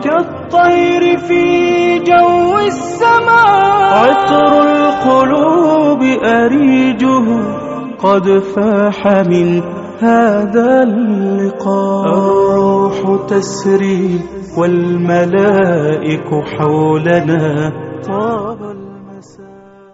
كالطير في جو السماء عطر القلوب أريجه قد فاح من هذا اللقاء الروح تسري والملائك حولنا طاب المساء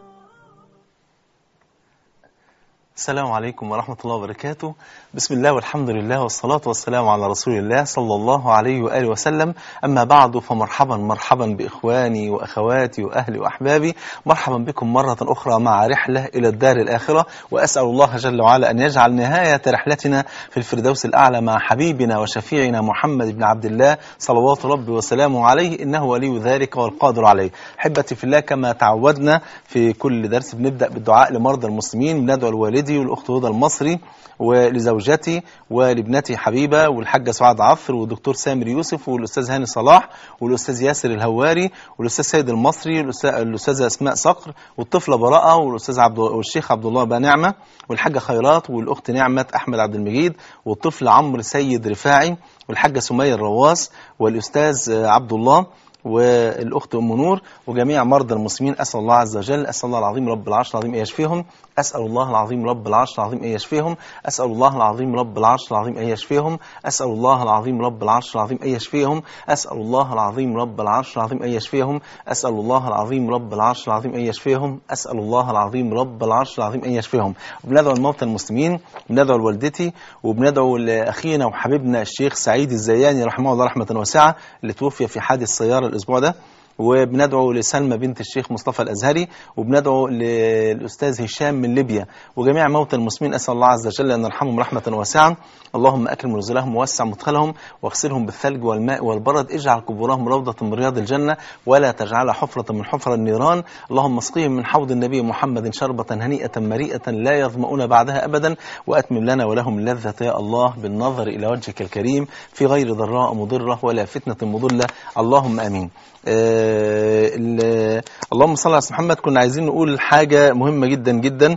السلام عليكم ورحمة الله وبركاته بسم الله والحمد لله والصلاة والسلام على رسول الله صلى الله عليه وآله وسلم أما بعد فمرحبا مرحبا بإخواني وأخواتي وأهلي وأحبابي مرحبا بكم مرة أخرى مع رحلة إلى الدار الآخرة وأسأل الله جل وعلا أن يجعل نهاية رحلتنا في الفردوس الأعلى مع حبيبنا وشفيعنا محمد بن عبد الله صلوات ربي وسلامه عليه إنه ولي ذلك والقادر عليه حبتي في الله كما تعودنا في كل درس بنبدأ بالدعاء لمرضى المسلمين بندعو لوالدي والأخت هدى المصري ولزوجتي ولابنتي حبيبة والحاجة سعاد عفر والدكتور سامر يوسف والأستاذ هاني صلاح والأستاذ ياسر الهواري والأستاذ سيد المصري والأستاذ- الأستاذة أسماء صقر والطفلة براءة والأستاذ عبد والشيخ عبد الله بقى نعمة والحاجة خيرات والأخت نعمة أحمد عبد المجيد والطفل عمرو سيد رفاعي والحاجة سمية الرواس والأستاذ آه، عبد الله والاخت ام نور وجميع مرضى المسلمين اسال الله عز وجل اسال الله العظيم رب العرش العظيم ان يشفيهم اسال الله العظيم رب العرش العظيم ان يشفيهم اسال الله العظيم رب العرش العظيم ان يشفيهم اسال الله العظيم رب العرش العظيم ان يشفيهم اسال الله العظيم رب العرش العظيم ان يشفيهم اسال الله العظيم رب العرش العظيم ان يشفيهم اسال الله العظيم رب العرش العظيم ان يشفيهم وبندعو الموتى المسلمين وبندعو لوالدتي وبندعو لاخينا وحبيبنا الشيخ سعيد الزياني رحمه الله رحمه واسعه اللي توفي في حادث سياره الاسبوع ده وبندعو لسلمى بنت الشيخ مصطفى الأزهري وبندعو للأستاذ هشام من ليبيا وجميع موتى المسلمين أسأل الله عز وجل أن يرحمهم رحمة واسعة اللهم أكرم نزلهم ووسع مدخلهم واغسلهم بالثلج والماء والبرد اجعل قبورهم روضة من رياض الجنة ولا تجعلها حفرة من حفر النيران اللهم اسقهم من حوض النبي محمد شربة هنيئة مريئة لا يظمؤون بعدها أبدا وأتمم لنا ولهم اللذة يا الله بالنظر إلى وجهك الكريم في غير ضراء مضرة ولا فتنة مضلة اللهم آمين آه، ال- اللهم صل على سيدنا محمد كنا عايزين نقول حاجة مهمة جدا جدا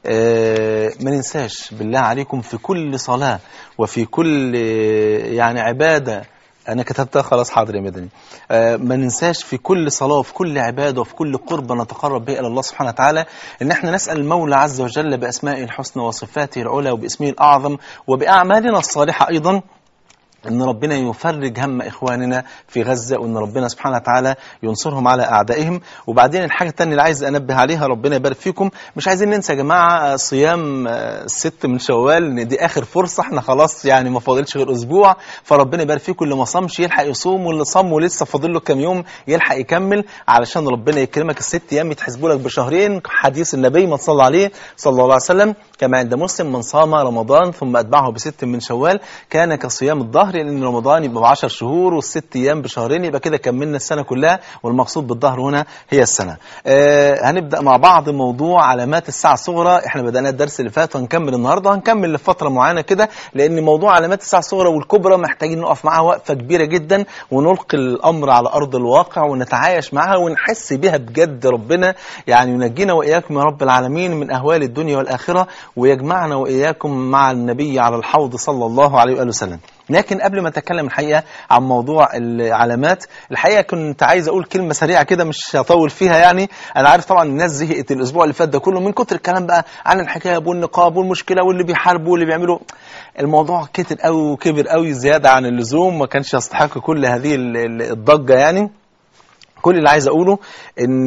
آه، ما ننساش بالله عليكم في كل صلاة وفي كل آه، يعني عبادة أنا كتبتها خلاص حاضر يا مدني آه، ما ننساش في كل صلاة وفي كل عبادة وفي كل قربة نتقرب بها إلى الله سبحانه وتعالى إن احنا نسأل المولى عز وجل بأسمائه الحسنى وصفاته العلى وباسمه الأعظم وبأعمالنا الصالحة أيضا ان ربنا يفرج هم اخواننا في غزه وان ربنا سبحانه وتعالى ينصرهم على اعدائهم وبعدين الحاجه الثانيه اللي عايز انبه عليها ربنا يبارك فيكم مش عايزين ننسى يا جماعه صيام آه، الست من شوال ان دي اخر فرصه احنا خلاص يعني ما فاضلش غير اسبوع فربنا يبارك فيكم اللي ما صامش يلحق يصوم واللي صام ولسه فاضل له كام يوم يلحق يكمل علشان ربنا يكرمك الست ايام يتحسبوا لك بشهرين حديث النبي ما تصلى عليه صلى الله عليه وسلم كما عند مسلم من صام رمضان ثم اتبعه بست من شوال كان كصيام الظهر لان رمضان يبقى ب 10 شهور والست ايام بشهرين يبقى كده كملنا السنه كلها والمقصود بالظهر هنا هي السنه. آه هنبدا مع بعض موضوع علامات الساعه الصغرى احنا بدانا الدرس اللي فات وهنكمل النهارده هنكمل لفتره معينه كده لان موضوع علامات الساعه الصغرى والكبرى محتاجين نقف معاها وقفه كبيره جدا ونلقي الامر على ارض الواقع ونتعايش معها ونحس بها بجد ربنا يعني ينجينا واياكم يا رب العالمين من اهوال الدنيا والاخره ويجمعنا واياكم مع النبي على الحوض صلى الله عليه واله وسلم. لكن قبل ما اتكلم الحقيقه عن موضوع العلامات الحقيقه كنت عايز اقول كلمه سريعه كده مش هطول فيها يعني انا عارف طبعا الناس زهقت الاسبوع اللي فات ده كله من كتر الكلام بقى عن الحجاب والنقاب والمشكله واللي بيحاربوا واللي بيعملوا الموضوع كتر قوي وكبر قوي زياده عن اللزوم ما كانش يستحق كل هذه ال- ال- الضجه يعني كل اللي عايز اقوله ان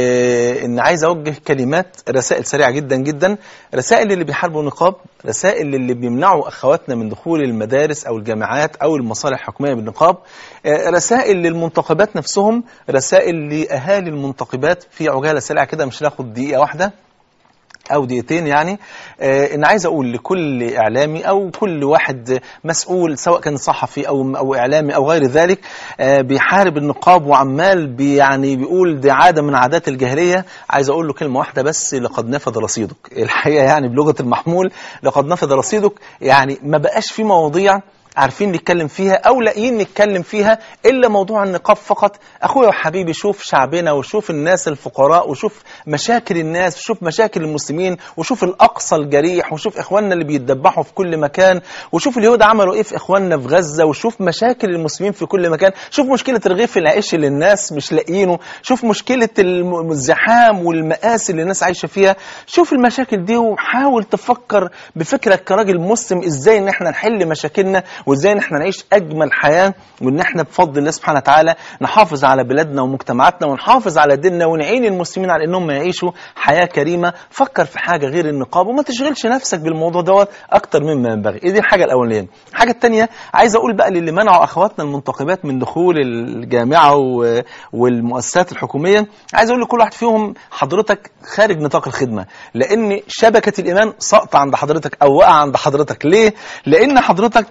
ان عايز اوجه كلمات رسائل سريعه جدا جدا رسائل اللي بيحاربوا النقاب رسائل اللي بيمنعوا اخواتنا من دخول المدارس او الجامعات او المصالح الحكوميه بالنقاب آه، رسائل للمنتقبات نفسهم رسائل لاهالي المنتقبات في عجاله سريعه كده مش هناخد دقيقه واحده او دقيقتين يعني آه ان عايز اقول لكل اعلامي او كل واحد مسؤول سواء كان صحفي او او اعلامي او غير ذلك آه بيحارب النقاب وعمال بي يعني بيقول دي عاده من عادات الجاهليه عايز اقول له كلمه واحده بس لقد نفذ رصيدك الحقيقه يعني بلغه المحمول لقد نفذ رصيدك يعني ما بقاش في مواضيع عارفين نتكلم فيها او لاقيين نتكلم فيها الا موضوع النقاب فقط اخويا وحبيبي شوف شعبنا وشوف الناس الفقراء وشوف مشاكل الناس وشوف مشاكل المسلمين وشوف الاقصى الجريح وشوف اخواننا اللي بيتذبحوا في كل مكان وشوف اليهود عملوا ايه في اخواننا في غزه وشوف مشاكل المسلمين في كل مكان شوف مشكله رغيف العيش اللي الناس مش لاقيينه شوف مشكله الم- الزحام والمآسي اللي الناس عايشه فيها شوف المشاكل دي وحاول تفكر بفكرك كراجل مسلم ازاي ان احنا نحل مشاكلنا وازاي ان احنا نعيش اجمل حياه وان احنا بفضل الله سبحانه وتعالى نحافظ على بلادنا ومجتمعاتنا ونحافظ على ديننا ونعين المسلمين على انهم يعيشوا حياه كريمه فكر في حاجه غير النقاب وما تشغلش نفسك بالموضوع دوت اكتر مما ينبغي دي الحاجه الاولانيه الحاجه الثانيه عايز اقول بقى للي منعوا اخواتنا المنتقبات من دخول الجامعه و- والمؤسسات الحكوميه عايز اقول لكل واحد فيهم حضرتك خارج نطاق الخدمه لان شبكه الايمان ساقطه عند حضرتك او واقعه عند حضرتك ليه لان حضرتك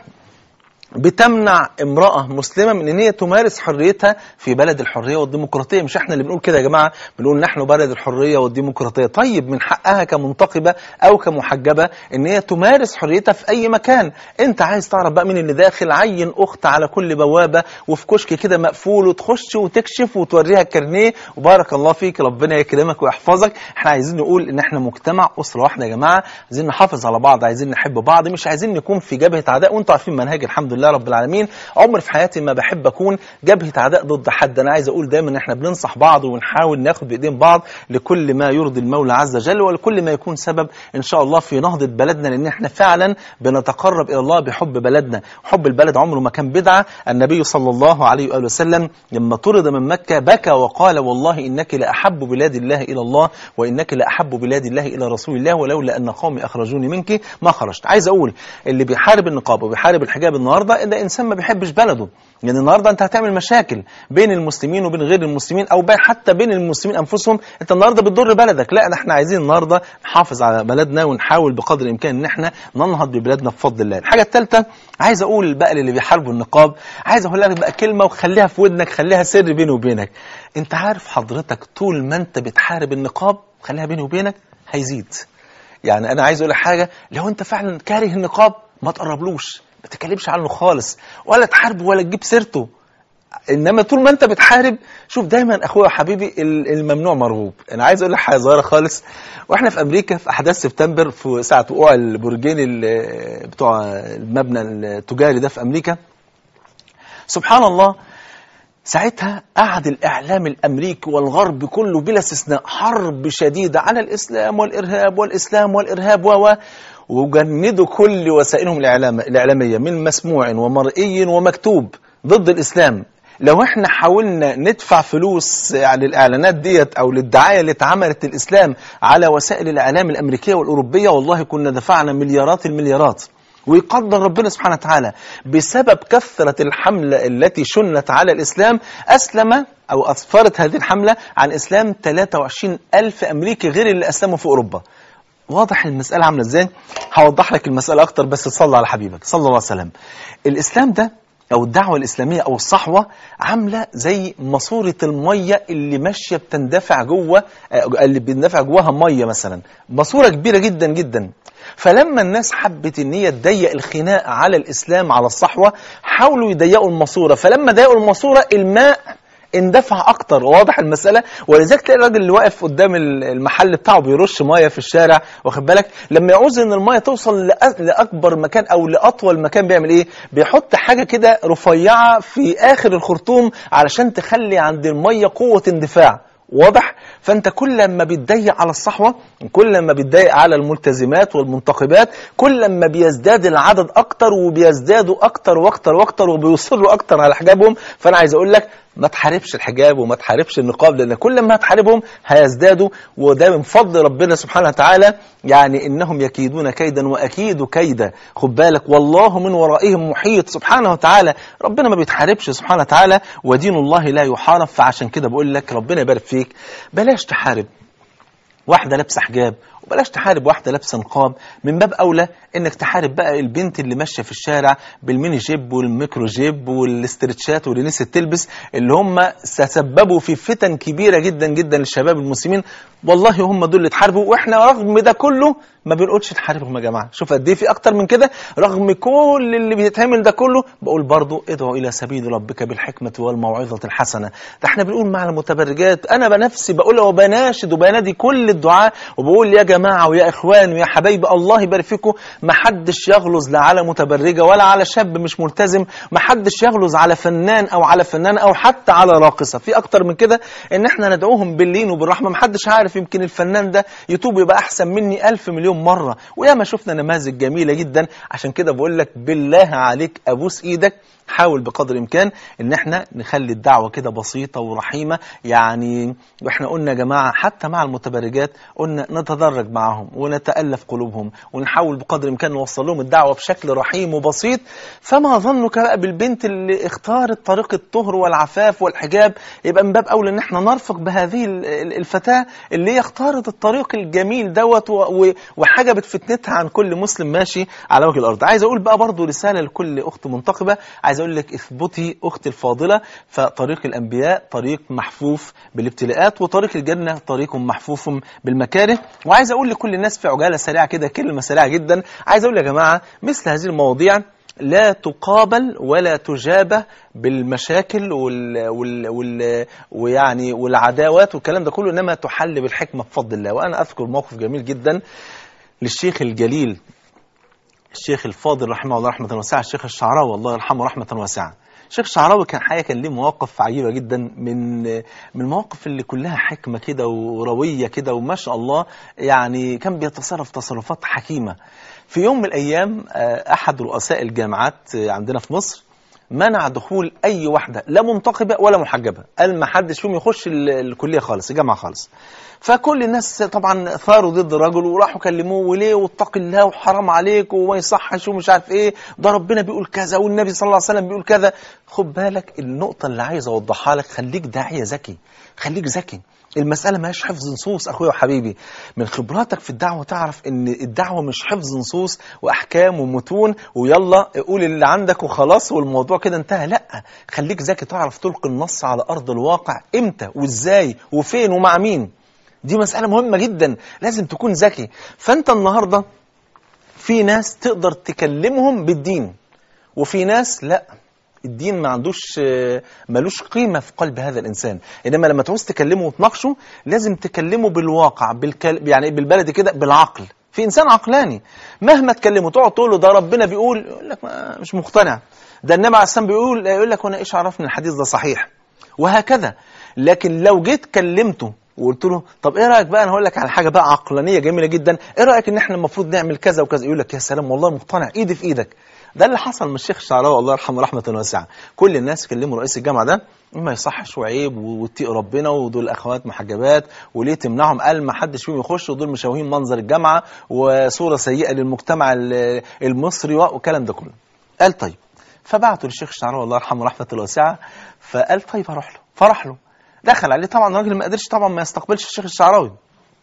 بتمنع امرأة مسلمة من ان هي تمارس حريتها في بلد الحرية والديمقراطية مش احنا اللي بنقول كده يا جماعة بنقول نحن بلد الحرية والديمقراطية طيب من حقها كمنتقبة او كمحجبة ان هي تمارس حريتها في اي مكان انت عايز تعرف بقى مين اللي داخل عين اخت على كل بوابة وفي كشك كده مقفول وتخش وتكشف وتوريها الكارنيه وبارك الله فيك ربنا يكرمك ويحفظك احنا عايزين نقول ان احنا مجتمع اسرة واحدة يا جماعة عايزين نحافظ على بعض عايزين نحب بعض مش عايزين نكون في جبهة عداء وانتوا عارفين منهج الحمد لله رب العالمين عمر في حياتي ما بحب اكون جبهة عداء ضد حد انا عايز اقول دايما ان احنا بننصح بعض ونحاول ناخد بايدين بعض لكل ما يرضي المولى عز وجل ولكل ما يكون سبب ان شاء الله في نهضة بلدنا لان احنا فعلا بنتقرب الى الله بحب بلدنا حب البلد عمره ما كان بدعة النبي صلى الله عليه واله وسلم لما طرد من مكة بكى وقال والله انك لاحب بلاد الله الى الله وانك لاحب بلاد الله الى رسول الله ولولا ان قومي اخرجوني منك ما خرجت عايز اقول اللي بيحارب النقاب وبيحارب الحجاب النهارده ده انسان ما بيحبش بلده يعني النهارده انت هتعمل مشاكل بين المسلمين وبين غير المسلمين او بين حتى بين المسلمين انفسهم انت النهارده بتضر بلدك لا ده احنا عايزين النهارده نحافظ على بلدنا ونحاول بقدر الامكان ان احنا ننهض ببلادنا بفضل الله الحاجه الثالثه عايز اقول بقى للي بيحاربوا النقاب عايز اقول لك بقى كلمه وخليها في ودنك خليها سر بيني وبينك انت عارف حضرتك طول ما انت بتحارب النقاب خليها بيني وبينك هيزيد يعني انا عايز اقول لك حاجه لو انت فعلا كاره النقاب ما تقربلوش ما تتكلمش عنه خالص ولا تحاربه ولا تجيب سيرته انما طول ما انت بتحارب شوف دايما اخويا وحبيبي ال- الممنوع مرغوب انا عايز اقول لك حاجه صغيره خالص واحنا في امريكا في احداث سبتمبر في ساعه وقوع البرجين ال- بتوع المبنى التجاري ده في امريكا سبحان الله ساعتها قعد الإعلام الأمريكي والغرب كله بلا استثناء حرب شديدة على الإسلام والإرهاب والإسلام والإرهاب و وجندوا كل وسائلهم الإعلام الإعلامية من مسموع ومرئي ومكتوب ضد الإسلام لو احنا حاولنا ندفع فلوس يعني للإعلانات ديت أو للدعاية اللي اتعملت الإسلام على وسائل الإعلام الأمريكية والأوروبية والله كنا دفعنا مليارات المليارات ويقدر ربنا سبحانه وتعالى بسبب كثرة الحملة التي شنت على الإسلام أسلم أو أسفرت هذه الحملة عن إسلام 23 ألف أمريكي غير اللي أسلموا في أوروبا واضح المسألة عاملة إزاي هوضح لك المسألة أكتر بس تصلى على حبيبك صلى الله عليه وسلم الإسلام ده أو الدعوة الإسلامية أو الصحوة عاملة زي ماسورة المية اللي ماشية بتندفع جوه آه، اللي بيندفع جواها مية مثلا ماسورة كبيرة جدا جدا فلما الناس حبت ان هي تضيق الخناق على الاسلام على الصحوه حاولوا يضيقوا الماسوره فلما ضيقوا الماسوره الماء اندفع اكتر واضح المساله ولذلك تلاقي الراجل اللي واقف قدام المحل بتاعه بيرش ميه في الشارع واخد بالك لما يعوز ان الميه توصل لأ- لاكبر مكان او لاطول مكان بيعمل ايه بيحط حاجه كده رفيعه في اخر الخرطوم علشان تخلي عند الميه قوه اندفاع واضح فانت كل ما بتضيق على الصحوه كل ما بتضيق على الملتزمات والمنتقبات كل ما بيزداد العدد اكتر وبيزدادوا اكتر واكتر واكتر وبيصروا اكتر على حجابهم فانا عايز اقول لك ما تحاربش الحجاب وما تحاربش النقاب لان كل ما هتحاربهم هيزدادوا وده من فضل ربنا سبحانه وتعالى يعني انهم يكيدون كيدا واكيد كيدا خد بالك والله من ورائهم محيط سبحانه وتعالى ربنا ما بيتحاربش سبحانه وتعالى ودين الله لا يحارب فعشان كده بقول لك ربنا يبارك فيك بلاش تحارب واحدة لابسة حجاب بلاش تحارب واحده لابسه نقاب من باب اولى انك تحارب بقى البنت اللي ماشيه في الشارع بالميني جيب والميكرو جيب والاسترتشات واللي نسيت تلبس اللي هم تسببوا في فتن كبيره جدا جدا للشباب المسلمين والله هم دول اللي اتحاربوا واحنا رغم ده كله ما بنقولش تحاربهم يا جماعه شوف قد ايه في اكتر من كده رغم كل اللي بيتعمل ده كله بقول برضو ادعوا الى سبيل ربك بالحكمه والموعظه الحسنه ده احنا بنقول مع المتبرجات انا بنفسي بقول وبناشد وبنادي كل الدعاء وبقول يا جماعه ويا اخوان ويا حبايبي الله يبارك فيكم ما حدش يغلظ لا على متبرجه ولا على شاب مش ملتزم ما حدش يغلظ على فنان او على فنان او حتى على راقصه في اكتر من كده ان احنا ندعوهم باللين وبالرحمه ما حدش عارف يمكن الفنان ده يتوب يبقى احسن مني ألف مليون مره وياما شفنا نماذج جميله جدا عشان كده بقول لك بالله عليك ابوس ايدك حاول بقدر الامكان ان احنا نخلي الدعوه كده بسيطه ورحيمه يعني واحنا قلنا يا جماعه حتى مع المتبرجات قلنا نتدرج معهم ونتالف قلوبهم ونحاول بقدر الامكان نوصل لهم الدعوه بشكل رحيم وبسيط فما ظنك بقى بالبنت اللي اختارت طريق الطهر والعفاف والحجاب يبقى من باب اولى ان احنا نرفق بهذه ال- ال- الفتاه اللي هي اختارت الطريق الجميل دوت و- و- وحجبت فتنتها عن كل مسلم ماشي على وجه الارض عايز اقول بقى برضو رساله لكل اخت منتقبه عايز اقول لك اثبتي اختي الفاضله فطريق الانبياء طريق محفوف بالابتلاءات وطريق الجنه طريق محفوف بالمكاره وعايز اقول لكل الناس في عجاله سريعه كده كلمه سريعه جدا عايز اقول يا جماعه مثل هذه المواضيع لا تقابل ولا تجابه بالمشاكل وال وال وال ويعني والعداوات والكلام ده كله انما تحل بالحكمه بفضل الله وانا اذكر موقف جميل جدا للشيخ الجليل الشيخ الفاضل رحمه الله رحمة واسعة الشيخ الشعراوي الله يرحمه رحمة واسعة الشيخ الشعراوي كان حقيقة كان ليه مواقف عجيبة جدا من من المواقف اللي كلها حكمة كده وروية كده وما شاء الله يعني كان بيتصرف تصرفات حكيمة في يوم من الأيام آه، أحد رؤساء الجامعات آه، عندنا في مصر منع دخول أي واحدة لا منتقبة ولا محجبة قال ما حدش فيهم يخش ال- الكلية خالص الجامعة خالص فكل الناس طبعا ثاروا ضد الرجل وراحوا كلموه وليه واتق الله وحرام عليك وما يصحش ومش عارف ايه ده ربنا بيقول كذا والنبي صلى الله عليه وسلم بيقول كذا خد بالك النقطة اللي عايز اوضحها لك خليك داعية ذكي خليك ذكي المسألة ما هيش حفظ نصوص أخويا وحبيبي من خبراتك في الدعوة تعرف إن الدعوة مش حفظ نصوص وأحكام ومتون ويلا قول اللي عندك وخلاص والموضوع كده انتهى لا خليك ذكي تعرف تلقي النص على أرض الواقع إمتى وإزاي وفين ومع مين دي مسألة مهمة جدا لازم تكون ذكي فأنت النهاردة في ناس تقدر تكلمهم بالدين وفي ناس لا الدين ما عندوش آه، ملوش قيمة في قلب هذا الإنسان إنما لما تعوز تكلمه وتناقشه لازم تكلمه بالواقع بالكل... يعني بالبلدي كده بالعقل في إنسان عقلاني مهما تكلمه تقعد تقول له ده ربنا بيقول يقول لك ما مش مقتنع ده النبي عليه السلام بيقول يقول لك وانا ايش عرفني الحديث ده صحيح وهكذا لكن لو جيت كلمته وقلت له طب ايه رايك بقى انا هقول لك على حاجه بقى عقلانيه جميله جدا ايه رايك ان احنا المفروض نعمل كذا وكذا يقول لك يا سلام والله مقتنع ايدي في ايدك ده اللي حصل من الشيخ الشعراوي الله يرحمه رحمه واسعه كل الناس كلموا رئيس الجامعه ده ما يصحش وعيب واتقي ربنا ودول اخوات محجبات وليه تمنعهم قال ما حدش فيهم يخش ودول مشوهين منظر الجامعه وصوره سيئه للمجتمع ال- المصري والكلام ده كله قال طيب فبعته للشيخ الشعراوي الله يرحمه رحمه واسعه فقال طيب هروح له فراح له دخل عليه طبعا الراجل ما قدرش طبعا ما يستقبلش الشيخ الشعراوي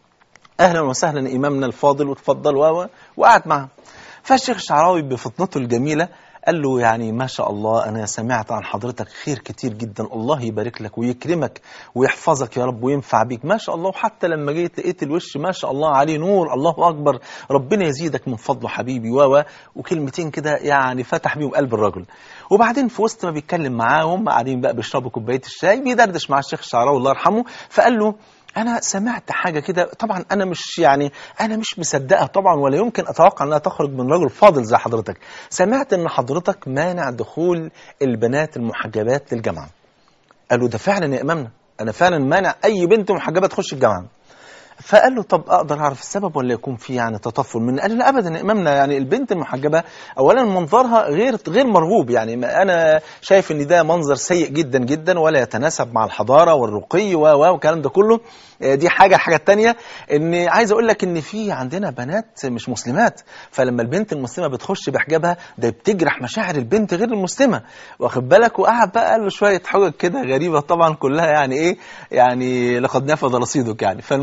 اهلا وسهلا امامنا الفاضل وتفضل و و- وقعد معه فالشيخ الشعراوي بفطنته الجميله قال له يعني ما شاء الله انا سمعت عن حضرتك خير كتير جدا الله يبارك لك ويكرمك ويحفظك يا رب وينفع بيك ما شاء الله وحتى لما جيت لقيت الوش ما شاء الله عليه نور الله اكبر ربنا يزيدك من فضله حبيبي و و وكلمتين كده يعني فتح بيهم قلب الرجل وبعدين في وسط ما بيتكلم معاه وهم قاعدين بقى بيشربوا كوبايه الشاي بيدردش مع الشيخ الشعراوي الله يرحمه فقال له انا سمعت حاجه كده طبعا انا مش يعني انا مش مصدقها طبعا ولا يمكن اتوقع انها تخرج من رجل فاضل زي حضرتك سمعت ان حضرتك مانع دخول البنات المحجبات للجامعه قال له ده فعلا يا امامنا انا فعلا مانع اي بنت محجبه تخش الجامعه فقال له طب اقدر اعرف السبب ولا يكون في يعني تطفل من قال له لا ابدا يا امامنا يعني البنت المحجبه اولا منظرها غير غير مرغوب يعني ما انا شايف ان ده منظر سيء جدا جدا ولا يتناسب مع الحضاره والرقي و و والكلام ده كله آه، دي حاجه الحاجه الثانيه ان عايز اقول لك ان في عندنا بنات مش مسلمات فلما البنت المسلمه بتخش بحجابها ده بتجرح مشاعر البنت غير المسلمه واخد بالك وقعد بقى قال له شويه حجج كده غريبه طبعا كلها يعني ايه يعني لقد نفذ رصيدك يعني فالمهم ف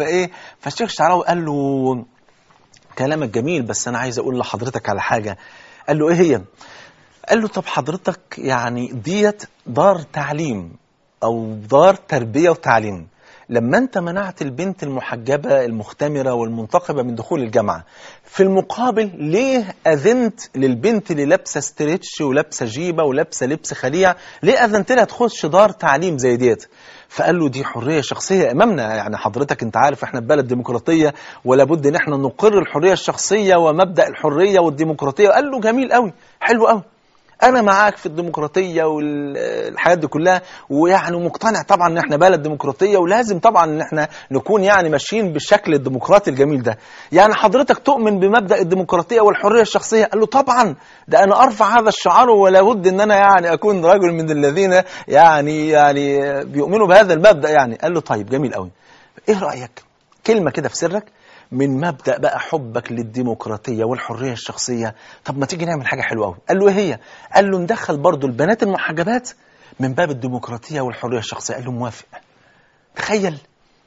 فايه فالشيخ الشعراوي قال له كلامك جميل بس انا عايز اقول لحضرتك على حاجه قال له ايه هي قال له طب حضرتك يعني ديت دار تعليم او دار تربيه وتعليم لما انت منعت البنت المحجبه المختمره والمنتقبه من دخول الجامعه في المقابل ليه اذنت للبنت اللي لابسه ستريتش ولابسه جيبه ولابسه لبس خليع ليه اذنت لها تخش دار تعليم زي ديت فقال له دي حريه شخصيه امامنا يعني حضرتك انت عارف احنا في بلد ديمقراطيه ولا بد ان احنا نقر الحريه الشخصيه ومبدا الحريه والديمقراطيه قال له جميل قوي حلو قوي انا معاك في الديمقراطيه والحاجات دي كلها ويعني مقتنع طبعا ان احنا بلد ديمقراطيه ولازم طبعا ان احنا نكون يعني ماشيين بالشكل الديمقراطي الجميل ده يعني حضرتك تؤمن بمبدا الديمقراطيه والحريه الشخصيه قال له طبعا ده انا ارفع هذا الشعار ولا بد ان انا يعني اكون رجل من الذين يعني يعني بيؤمنوا بهذا المبدا يعني قال له طيب جميل قوي ايه رايك كلمه كده في سرك من مبدا بقى حبك للديمقراطيه والحريه الشخصيه طب ما تيجي نعمل حاجه حلوه قوي قال له ايه هي قال له ندخل برضو البنات المحجبات من باب الديمقراطيه والحريه الشخصيه قال له موافق تخيل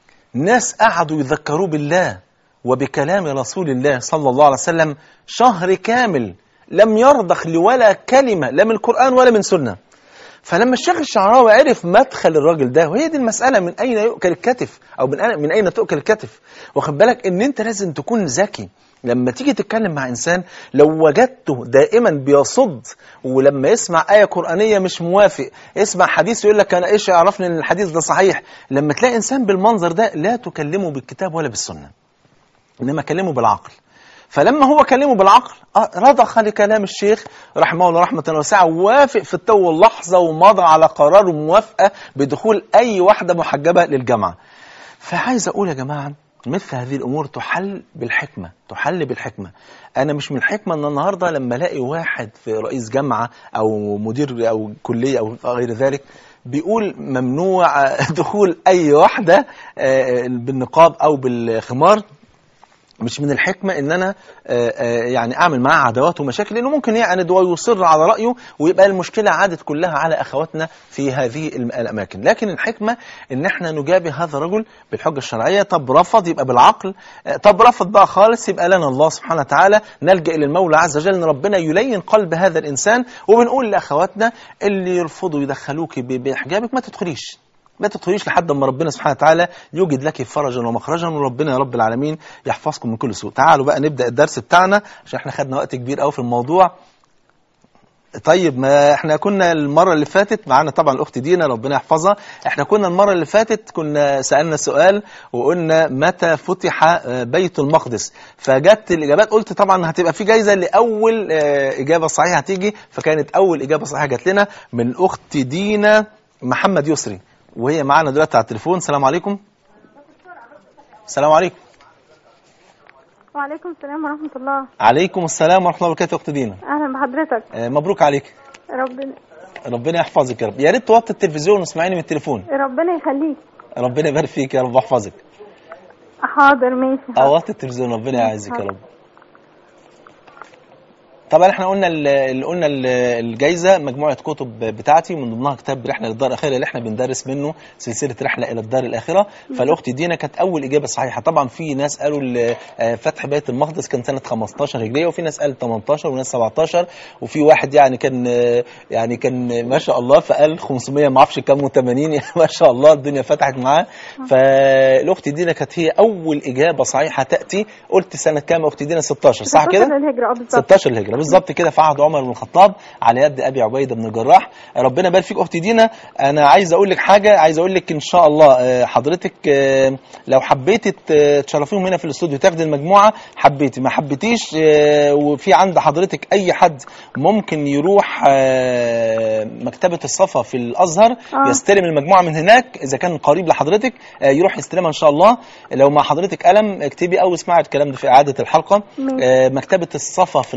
ناس قعدوا يذكروا بالله وبكلام رسول الله صلى الله عليه وسلم شهر كامل لم يرضخ لولا كلمه لا من القران ولا من سنه فلما الشيخ الشعراوي عرف مدخل الراجل ده وهي دي المسألة من أين يؤكل الكتف أو من أين, من أين تؤكل الكتف واخد بالك إن أنت لازم تكون ذكي لما تيجي تتكلم مع إنسان لو وجدته دائما بيصد ولما يسمع آية قرآنية مش موافق يسمع حديث يقول لك أنا إيش يعرفني إن الحديث ده صحيح لما تلاقي إنسان بالمنظر ده لا تكلمه بالكتاب ولا بالسنة إنما كلمه بالعقل فلما هو كلمه بالعقل رضخ لكلام الشيخ رحمه الله رحمة واسعة ووافق في التو اللحظة ومضى على قرار موافقة بدخول أي واحدة محجبة للجامعة فعايز أقول يا جماعة مثل هذه الأمور تحل بالحكمة تحل بالحكمة أنا مش من الحكمة أن النهاردة لما ألاقي واحد في رئيس جامعة أو مدير أو كلية أو غير ذلك بيقول ممنوع دخول أي واحدة بالنقاب أو بالخمار مش من الحكمة ان انا آآ آآ يعني اعمل معاه عداوات ومشاكل لانه ممكن يعند ويصر على رأيه ويبقى المشكلة عادت كلها على اخواتنا في هذه الاماكن لكن الحكمة ان احنا نجابه هذا الرجل بالحجة الشرعية طب رفض يبقى بالعقل طب رفض بقى خالص يبقى لنا الله سبحانه وتعالى نلجأ الى المولى عز وجل ان ربنا يلين قلب هذا الانسان وبنقول لاخواتنا اللي يرفضوا يدخلوك بحجابك ما تدخليش ما تدخليش لحد ما ربنا سبحانه وتعالى يوجد لك فرجا ومخرجا وربنا يا رب العالمين يحفظكم من كل سوء تعالوا بقى نبدأ الدرس بتاعنا عشان احنا خدنا وقت كبير قوي في الموضوع طيب ما احنا كنا المرة اللي فاتت معانا طبعا الأخت دينا ربنا يحفظها احنا كنا المرة اللي فاتت كنا سألنا سؤال وقلنا متى فتح بيت المقدس فجت الإجابات قلت طبعا هتبقى في جايزة لأول إجابة صحيحة هتيجي فكانت أول إجابة صحيحة جات لنا من أخت دينا محمد يسري وهي معانا دلوقتي على التليفون السلام عليكم السلام عليكم وعليكم السلام ورحمة الله عليكم السلام ورحمة الله وبركاته يا أخت دينا أهلا بحضرتك آه، مبروك عليك ربنا ربنا يحفظك يا رب يا ريت توطي التلفزيون واسمعيني من التليفون ربنا يخليك ربنا يبارك فيك يا رب ويحفظك حاضر ماشي اه وطي التلفزيون ربنا يعزك يا رب طبعا احنا قلنا ال- اللي قلنا ال- الجايزه مجموعه كتب بتاعتي ومن ضمنها كتاب رحله للدار الاخره اللي احنا بندرس منه سلسله رحله الى الدار الاخره فالاخت دينا كانت اول اجابه صحيحه طبعا في ناس قالوا ال- آه، فتح بيت المقدس كان سنه 15 هجريه وفي ناس قال 18 وناس 17 وفي واحد يعني كان آه، يعني كان ما شاء الله فقال 500 ما اعرفش كام و80 يعني ما شاء الله الدنيا فتحت معاه فالاخت دينا كانت هي اول اجابه صحيحه تاتي قلت سنه كام يا اخت دينا 16 صح كده 16 الهجرة اه بالظبط 16 الهجرة بالظبط كده في عهد عمر بن الخطاب على يد ابي عبيده بن الجراح ربنا يبارك فيك اختي دينا انا عايز اقول لك حاجه عايز اقول لك ان شاء الله آه، حضرتك آه، لو حبيتي ت- تشرفيهم هنا في الاستوديو تاخدي المجموعه حبيتي ما حبيتيش آه، وفي عند حضرتك اي حد ممكن يروح آه، مكتبه الصفا في الازهر آه. يستلم المجموعه من هناك اذا كان قريب لحضرتك آه، يروح يستلمها ان شاء الله لو مع حضرتك قلم اكتبي او اسمعي الكلام ده في اعاده الحلقه ماشي. آه، مكتبة الصفا في الأزهر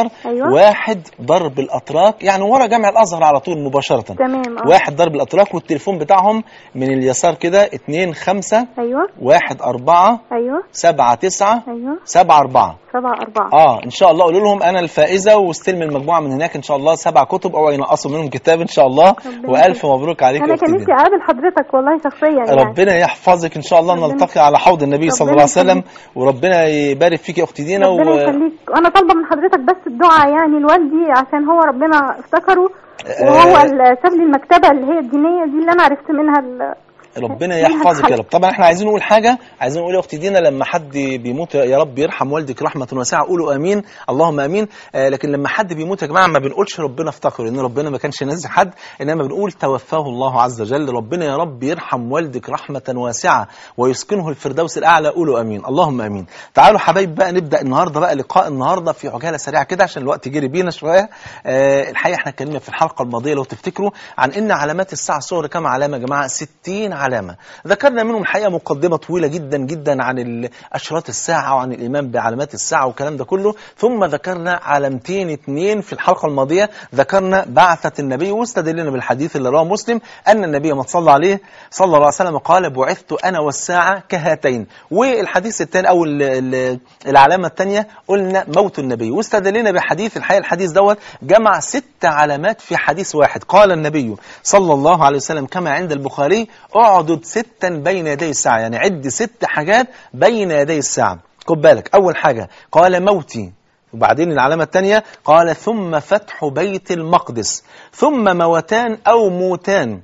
بتاعه أيوة. واحد ضرب الاتراك يعني ورا جامع الازهر على طول مباشره تمام اه واحد ضرب الاتراك والتليفون بتاعهم من اليسار كده اتنين خمسة ايوه واحد أربعة ايوه سبعة تسعة ايوه سبعة أربعة سبعة أربعة اه ان شاء الله قولوا لهم انا الفائزه واستلم المجموعه من هناك ان شاء الله سبع كتب او ينقصوا منهم كتاب ان شاء الله ربنا والف يخليك. مبروك عليك يا انا اختي كان دينا. نفسي اقابل حضرتك والله شخصيا يعني ربنا يحفظك ان شاء الله ربنا- نلتقي على حوض النبي صلى ربنا الله عليه وسلم يخليك. وربنا يبارك فيك يا اختي دينا ربنا يخليك وانا طالبه من حضرتك بس الدعاء يعني لوالدي عشان هو ربنا افتكره وهو آه. ال- ساب لي المكتبه اللي هي الدينيه دي اللي انا عرفت منها ال- ربنا منها يحفظك يا الحل. رب طبعا احنا عايزين نقول حاجه عايزين نقول يا اختي دينا لما حد بيموت يا رب يرحم والدك رحمه واسعه قولوا امين اللهم امين آه لكن لما حد بيموت يا جماعه ما بنقولش ربنا افتكره لان ربنا ما كانش نازل حد انما بنقول توفاه الله عز وجل ربنا يا رب يرحم والدك رحمه واسعه ويسكنه الفردوس الاعلى قولوا امين اللهم امين تعالوا حبايب بقى نبدا النهارده بقى لقاء النهارده في عجاله سريعه كده عشان الوقت جري بينا شويه آه الحقيقه احنا اتكلمنا في الحلقه الماضيه لو تفتكروا عن ان علامات الساعه الصغرى كم علامه يا جماعه 60 علامه ذكرنا منهم الحقيقه مقدمه طويله جدا جدا عن ال- اشراط الساعه وعن الايمان بعلامات الساعه والكلام ده كله ثم ذكرنا علامتين اثنين في الحلقه الماضيه ذكرنا بعثه النبي واستدلنا بالحديث اللي رواه مسلم ان النبي ما صلى عليه صلى الله عليه وسلم قال بعثت انا والساعه كهاتين والحديث الثاني او ال- ال- العلامه الثانيه قلنا موت النبي واستدلنا بحديث الحقيقه الحديث دوت جمع ست علامات في حديث واحد قال النبي صلى الله عليه وسلم كما عند البخاري اعدد ستا بين يدي الساعه يعني عد ست حاجات بين يدي الساعه خد بالك اول حاجه قال موتي وبعدين العلامة الثانية قال ثم فتح بيت المقدس ثم موتان أو موتان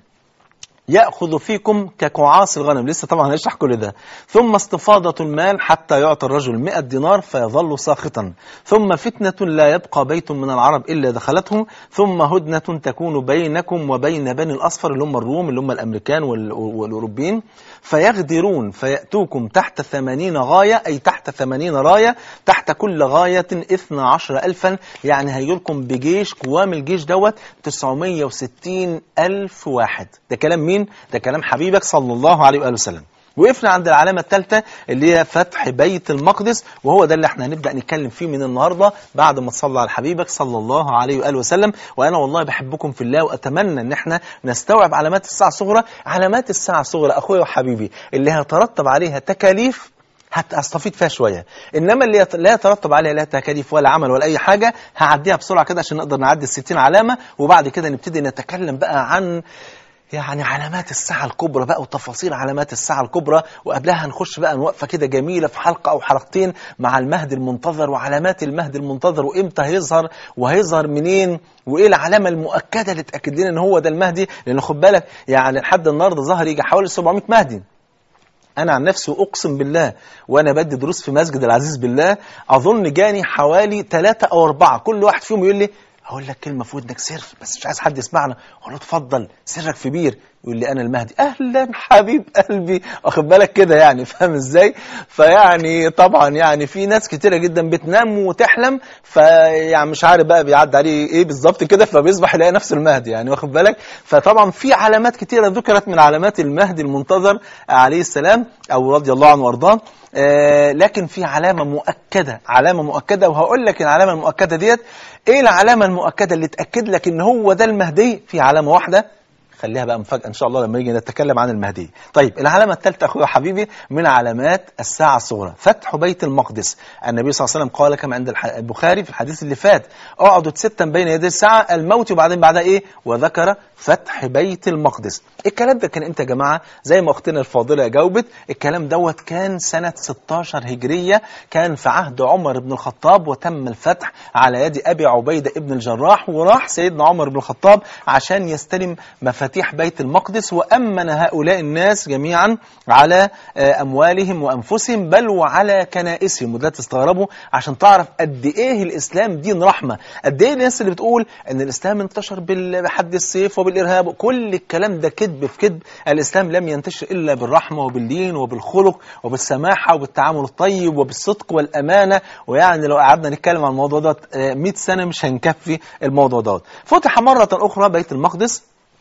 يأخذ فيكم ككعاص الغنم لسه طبعا هنشرح كل ده ثم استفاضة المال حتى يعطي الرجل 100 دينار فيظل ساخطا ثم فتنة لا يبقى بيت من العرب إلا دخلته ثم هدنة تكون بينكم وبين بني الأصفر اللي هم الروم اللي هم الأمريكان وال- والأوروبيين فيغدرون فيأتوكم تحت ثمانين غاية أي تحت ثمانين راية تحت كل غاية إثنى عشر ألفا يعني هيجيلكم بجيش قوام الجيش دوت 960 ألف واحد ده كلام مين؟ ده كلام حبيبك صلى الله عليه وآله وسلم وقفنا عند العلامة الثالثة اللي هي فتح بيت المقدس وهو ده اللي احنا هنبدأ نتكلم فيه من النهاردة بعد ما تصلى على حبيبك صلى الله عليه وآله وسلم وأنا والله بحبكم في الله وأتمنى أن احنا نستوعب علامات الساعة الصغرى علامات الساعة الصغرى أخويا وحبيبي اللي هيترتب عليها تكاليف هت- هستفيد فيها شويه انما اللي يت- لا يترتب عليها لا تكاليف ولا عمل ولا اي حاجه هعديها بسرعه كده عشان نقدر نعدي ال 60 علامه وبعد كده نبتدي نتكلم بقى عن يعني علامات الساعة الكبرى بقى وتفاصيل علامات الساعة الكبرى وقبلها هنخش بقى وقفة كده جميلة في حلقة أو حلقتين مع المهدي المنتظر وعلامات المهدي المنتظر وإمتى هيظهر وهيظهر منين وإيه العلامة المؤكدة اللي تأكد لنا إن هو ده المهدي لأن خد بالك يعني لحد النهاردة ظهر يجي حوالي 700 مهدي انا عن نفسي اقسم بالله وانا بدي دروس في مسجد العزيز بالله اظن جاني حوالي ثلاثة او اربعة كل واحد فيهم يقول لي هقول لك كلمه في ودنك سر بس مش عايز حد يسمعنا اقول له اتفضل سرك في بير يقول لي انا المهدي اهلا حبيب قلبي واخد بالك كده يعني فاهم ازاي فيعني طبعا يعني في ناس كتيره جدا بتنام وتحلم فيعني مش عارف بقى بيعدي عليه ايه بالظبط كده فبيصبح يلاقي نفسه المهدي يعني واخد بالك فطبعا في علامات كتيره ذكرت من علامات المهدي المنتظر عليه السلام او رضي الله عنه وارضاه آه، لكن في علامة مؤكدة علامة مؤكدة وهقول لك العلامة المؤكدة ديت ايه العلامة المؤكدة اللي تأكد لك ان هو ده المهدي في علامة واحدة خليها بقى مفاجأة إن شاء الله لما نيجي نتكلم عن المهدي طيب العلامة الثالثة أخويا حبيبي من علامات الساعة الصغرى فتح بيت المقدس النبي صلى الله عليه وسلم قال كما عند الح- البخاري في الحديث اللي فات اقعدوا ستا بين يدي الساعة الموت وبعدين بعدها إيه وذكر فتح بيت المقدس الكلام ده كان امتى يا جماعة زي ما أختنا الفاضلة جاوبت الكلام دوت كان سنة 16 هجرية كان في عهد عمر بن الخطاب وتم الفتح على يد أبي عبيدة ابن الجراح وراح سيدنا عمر بن الخطاب عشان يستلم مفاتيح بيت المقدس وأمن هؤلاء الناس جميعا على آه، أموالهم وأنفسهم بل وعلى كنائسهم وده تستغربوا عشان تعرف قد إيه الإسلام دين رحمة قد إيه الناس اللي بتقول أن الإسلام انتشر بال- بحد السيف وبالإرهاب كل الكلام ده كذب في كذب الإسلام لم ينتشر إلا بالرحمة وباللين وبالخلق وبالسماحة وبالتعامل الطيب وبالصدق والأمانة ويعني لو قعدنا نتكلم عن الموضوع ده 100 سنة مش هنكفي الموضوع ده فتح مرة أخرى بيت المقدس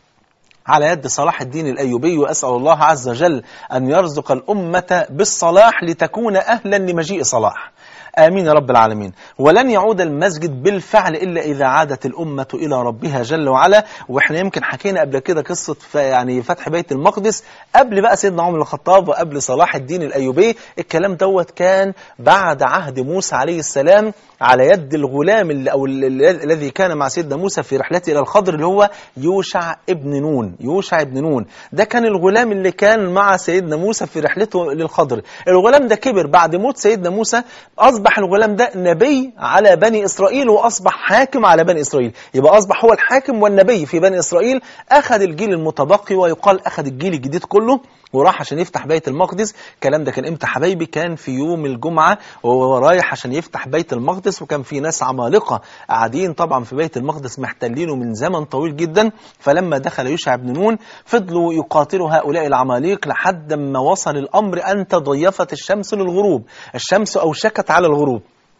على يد صلاح الدين الأيوبي وأسأل الله عز وجل أن يرزق الأمة بالصلاح لتكون أهلا لمجيء صلاح آمين يا رب العالمين ولن يعود المسجد بالفعل إلا إذا عادت الأمة إلى ربها جل وعلا وإحنا يمكن حكينا قبل كده قصة ف- يعني فتح بيت المقدس قبل بقى سيدنا عمر بن الخطاب وقبل صلاح الدين الأيوبي الكلام دوت كان بعد عهد موسى عليه السلام على يد الغلام اللي أو ال- ال- الذي كان مع سيدنا موسى في رحلته إلى الخضر اللي هو يوشع ابن نون يوشع ابن نون ده كان الغلام اللي كان مع سيدنا موسى في رحلته للخضر الغلام ده كبر بعد موت سيدنا موسى أصبح الغلام ده نبي على بني إسرائيل وأصبح حاكم على بني إسرائيل يبقى أصبح هو الحاكم والنبي في بني إسرائيل أخذ الجيل المتبقي ويقال أخذ الجيل الجديد كله وراح عشان يفتح بيت المقدس الكلام ده كان امتى حبايبي كان في يوم الجمعة وهو رايح عشان يفتح بيت المقدس وكان في ناس عمالقة قاعدين طبعا في بيت المقدس محتلينه من زمن طويل جدا فلما دخل يوشع بن نون فضلوا يقاتلوا هؤلاء العماليق لحد ما وصل الأمر أن تضيفت الشمس للغروب الشمس أوشكت على الغروب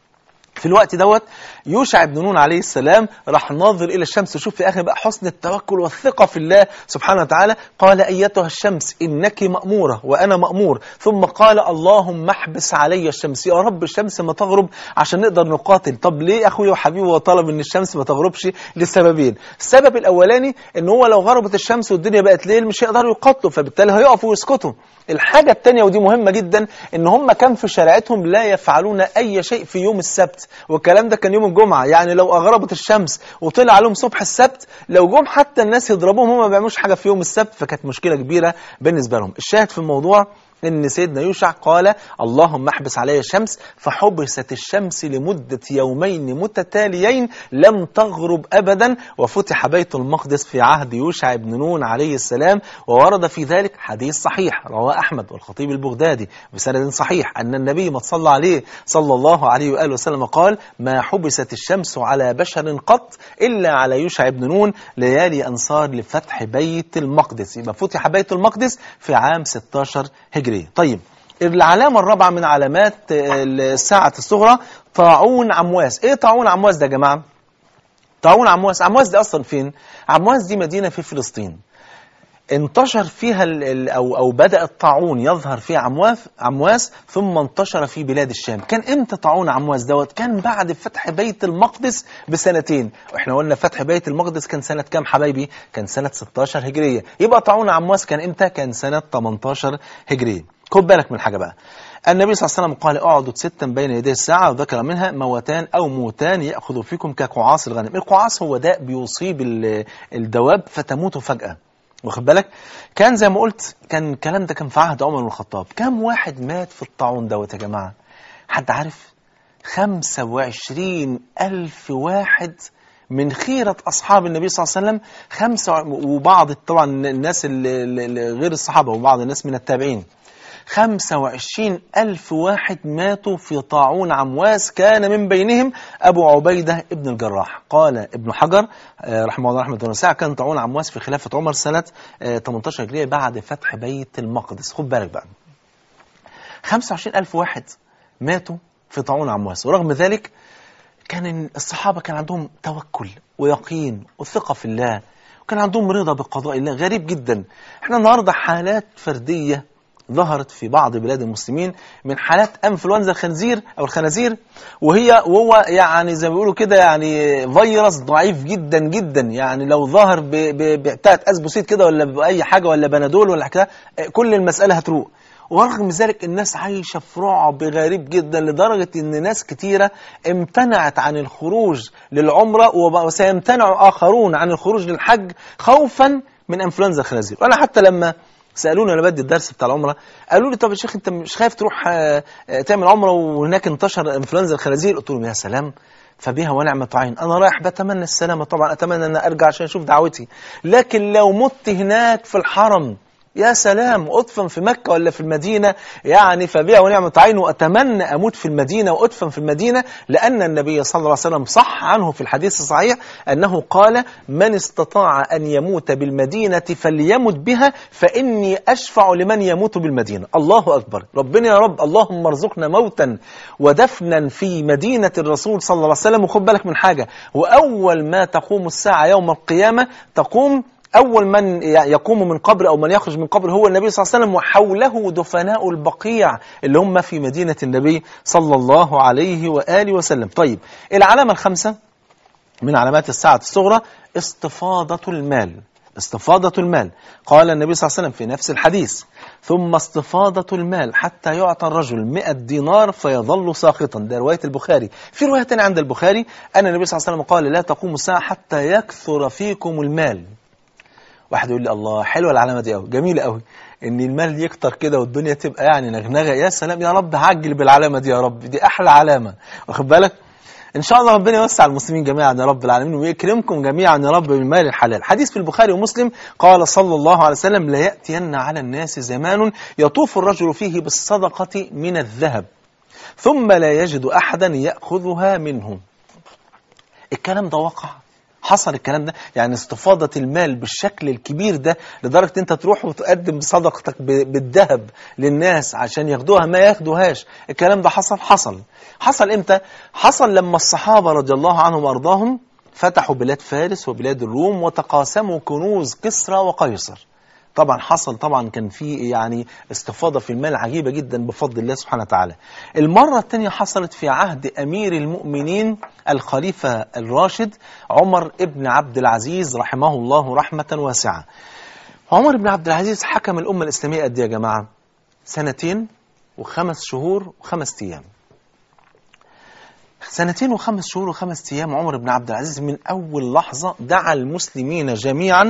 في الوقت دوت يوشع بن نون عليه السلام راح ناظر إلى الشمس شوف في آخر بقى حسن التوكل والثقة في الله سبحانه وتعالى قال أيتها الشمس إنك مأمورة وأنا مأمور ثم قال اللهم احبس علي الشمس يا رب الشمس ما تغرب عشان نقدر نقاتل طب ليه أخوي وحبيبي وطلب إن الشمس ما تغربش لسببين السبب الأولاني إن هو لو غربت الشمس والدنيا بقت ليل مش هيقدروا يقاتلوا فبالتالي هيقفوا ويسكتوا الحاجة التانية ودي مهمة جدا إن هم كان في شريعتهم لا يفعلون أي شيء في يوم السبت والكلام ده كان يوم الجمعة يعني لو أغربت الشمس وطلع عليهم صبح السبت لو جم حتى الناس يضربوهم هم ما بيعملوش حاجة في يوم السبت فكانت مشكلة كبيرة بالنسبة لهم الشاهد في الموضوع ان سيدنا يوشع قال اللهم احبس علي الشمس فحبست الشمس لمدة يومين متتاليين لم تغرب أبدا وفتح بيت المقدس في عهد يوشع بن نون عليه السلام وورد في ذلك حديث صحيح رواه أحمد والخطيب البغدادي بسند صحيح أن النبي ما صلى عليه صلى الله عليه وآله وسلم قال ما حبست الشمس على بشر قط إلا على يوشع بن نون ليالي أنصار لفتح بيت المقدس يبقى فتح بيت المقدس في عام 16 هجرية طيب العلامة الرابعة من علامات الساعة الصغرى طاعون عمواس ايه طاعون عمواس ده يا جماعة طاعون عمواس عمواس دي اصلا فين عمواس دي مدينة في فلسطين انتشر فيها ال ال أو, أو بدأ الطاعون يظهر في عمواس, عمواس ثم انتشر في بلاد الشام كان امتى طاعون عمواس دوت كان بعد فتح بيت المقدس بسنتين واحنا قلنا فتح بيت المقدس كان سنة كام حبايبي كان سنة 16 هجرية يبقى طاعون عمواس كان امتى كان سنة 18 هجرية خد بالك من حاجة بقى النبي صلى الله عليه وسلم قال اقعدوا ستا بين يدي الساعة وذكر منها موتان أو موتان يأخذ فيكم كقعاص الغنم القعاص هو داء بيصيب الدواب فتموت فجأة واخد بالك كان زي ما قلت كان الكلام ده كان في عهد عمر بن الخطاب كم واحد مات في الطاعون دوت يا جماعة حد عارف 25 ألف واحد من خيرة أصحاب النبي صلى الله عليه وسلم خمسة وبعض طبعا الناس اللي غير الصحابة وبعض الناس من التابعين 25 ألف واحد ماتوا في طاعون عمواس كان من بينهم أبو عبيدة ابن الجراح قال ابن حجر رحمه الله رحمه الله وسعه كان طاعون عمواس في خلافة عمر سنة 18 هجرية بعد فتح بيت المقدس خد بالك بقى 25 ألف واحد ماتوا في طاعون عمواس ورغم ذلك كان الصحابة كان عندهم توكل ويقين وثقة في الله وكان عندهم رضا بقضاء الله غريب جدا احنا النهاردة حالات فردية ظهرت في بعض بلاد المسلمين من حالات انفلونزا الخنزير او الخنازير وهي وهو يعني زي ما بيقولوا كده يعني فيروس ضعيف جدا جدا يعني لو ظهر بتاعه اسبوسيت كده ولا باي حاجه ولا بنادول ولا كده كل المساله هتروق ورغم ذلك الناس عايشة في رعب غريب جدا لدرجة ان ناس كتيرة امتنعت عن الخروج للعمرة وسيمتنع آخرون عن الخروج للحج خوفا من انفلونزا الخنازير وانا حتى لما سالوني انا بدي الدرس بتاع العمره قالوا لي طب يا شيخ انت مش خايف تروح تعمل عمره وهناك انتشر انفلونزا الخنازير قلت لهم يا سلام فبها ونعمة عين أنا رايح بتمنى السلامة طبعا أتمنى أن أرجع عشان أشوف دعوتي لكن لو مت هناك في الحرم يا سلام أدفن في مكة ولا في المدينة يعني فبها ونعمة عين وأتمنى أموت في المدينة وأدفن في المدينة لأن النبي صلى الله عليه وسلم صح عنه في الحديث الصحيح أنه قال من استطاع أن يموت بالمدينة فليمت بها فإني أشفع لمن يموت بالمدينة الله أكبر ربنا يا رب اللهم ارزقنا موتا ودفنا في مدينة الرسول صلى الله عليه وسلم وخد بالك من حاجة وأول ما تقوم الساعة يوم القيامة تقوم أول من ي- يقوم من قبر أو من يخرج من قبر هو النبي صلى الله عليه وسلم وحوله دفناء البقيع اللي هم في مدينة النبي صلى الله عليه وآله وسلم طيب العلامة الخامسة من علامات الساعة الصغرى استفاضة المال استفاضة المال قال النبي صلى الله عليه وسلم في نفس الحديث ثم استفاضة المال حتى يعطى الرجل مئة دينار فيظل ساخطا ده رواية البخاري في رواية تانية عند البخاري أن النبي صلى الله عليه وسلم قال لا تقوم الساعة حتى يكثر فيكم المال واحد يقول لي الله حلوه العلامه دي قوي جميله قوي ان المال يكتر كده والدنيا تبقى يعني نغنغه يا سلام يا رب عجل بالعلامه دي يا رب دي احلى علامه واخد بالك ان شاء الله ربنا يوسع المسلمين جميعا يا رب العالمين ويكرمكم جميعا يا رب من مال الحلال حديث في البخاري ومسلم قال صلى الله عليه وسلم لا ياتين على الناس زمان يطوف الرجل فيه بالصدقه من الذهب ثم لا يجد احدا ياخذها منه الكلام ده وقع حصل الكلام ده يعني استفاضة المال بالشكل الكبير ده لدرجة انت تروح وتقدم صدقتك ب- بالذهب للناس عشان ياخدوها ما ياخدوهاش الكلام ده حصل حصل حصل امتى حصل لما الصحابة رضي الله عنهم وارضاهم فتحوا بلاد فارس وبلاد الروم وتقاسموا كنوز كسرى وقيصر طبعا حصل طبعا كان في يعني استفاضة في المال عجيبة جدا بفضل الله سبحانه وتعالى المرة الثانية حصلت في عهد أمير المؤمنين الخليفة الراشد عمر ابن عبد العزيز رحمه الله رحمة واسعة عمر بن عبد العزيز حكم الأمة الإسلامية قد إيه يا جماعة سنتين وخمس شهور وخمس أيام سنتين وخمس شهور وخمس أيام عمر بن عبد العزيز من أول لحظة دعا المسلمين جميعا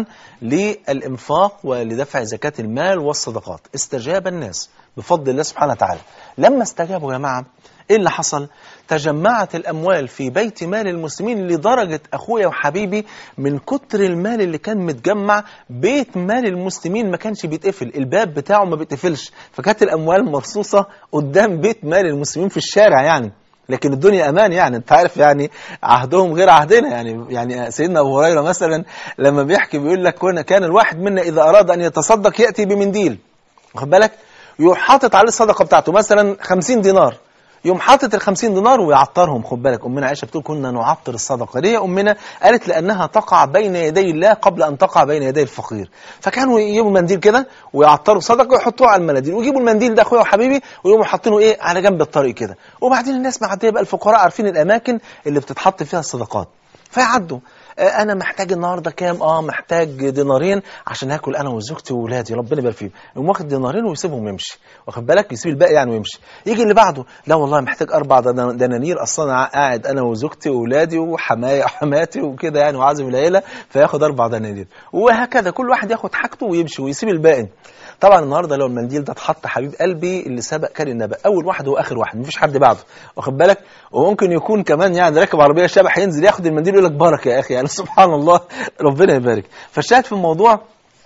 للإنفاق ولدفع زكاة المال والصدقات استجاب الناس بفضل الله سبحانه وتعالى لما استجابوا يا جماعة إيه اللي حصل؟ تجمعت الأموال في بيت مال المسلمين لدرجة أخويا وحبيبي من كتر المال اللي كان متجمع بيت مال المسلمين ما كانش بيتقفل الباب بتاعه ما بيتقفلش فكانت الأموال مرصوصة قدام بيت مال المسلمين في الشارع يعني لكن الدنيا امان يعني انت عارف يعني عهدهم غير عهدنا يعني يعني سيدنا ابو هريره مثلا لما بيحكي بيقول لك كنا كان الواحد منا اذا اراد ان يتصدق ياتي بمنديل واخد بالك يروح حاطط عليه الصدقه بتاعته مثلا 50 دينار يوم حاطط ال 50 دينار ويعطرهم خد بالك امنا عائشه بتقول كنا نعطر الصدقه ليه يا امنا قالت لانها تقع بين يدي الله قبل ان تقع بين يدي الفقير فكانوا يجيبوا منديل كده ويعطروا صدقه ويحطوه على المناديل ويجيبوا المنديل ده اخويا وحبيبي ويقوموا حاطينه ايه على جنب الطريق كده وبعدين الناس معديه بقى الفقراء عارفين الاماكن اللي بتتحط فيها الصدقات فيعدوا آه، انا محتاج النهارده كام اه محتاج دينارين عشان هاكل انا وزوجتي واولادي ربنا يبارك فيهم يقوم واخد دينارين ويسيبهم يمشي واخد بالك يسيب الباقي يعني ويمشي يجي اللي بعده لا والله محتاج اربع دنا- دنانير اصلا انا قاعد انا وزوجتي واولادي وحمايا وحماتي وكده يعني وعازم العيله فياخد اربع دنانير وهكذا كل واحد ياخد حاجته ويمشي ويسيب الباقي طبعا النهارده لو المنديل ده اتحط حبيب قلبي اللي سبق كان النبأ اول واحد هو اخر واحد مفيش حد بعده واخد بالك وممكن يكون كمان يعني راكب عربيه شبح ينزل ياخد المنديل يقول لك بركه يا اخي يعني سبحان الله ربنا يبارك فالشاهد في الموضوع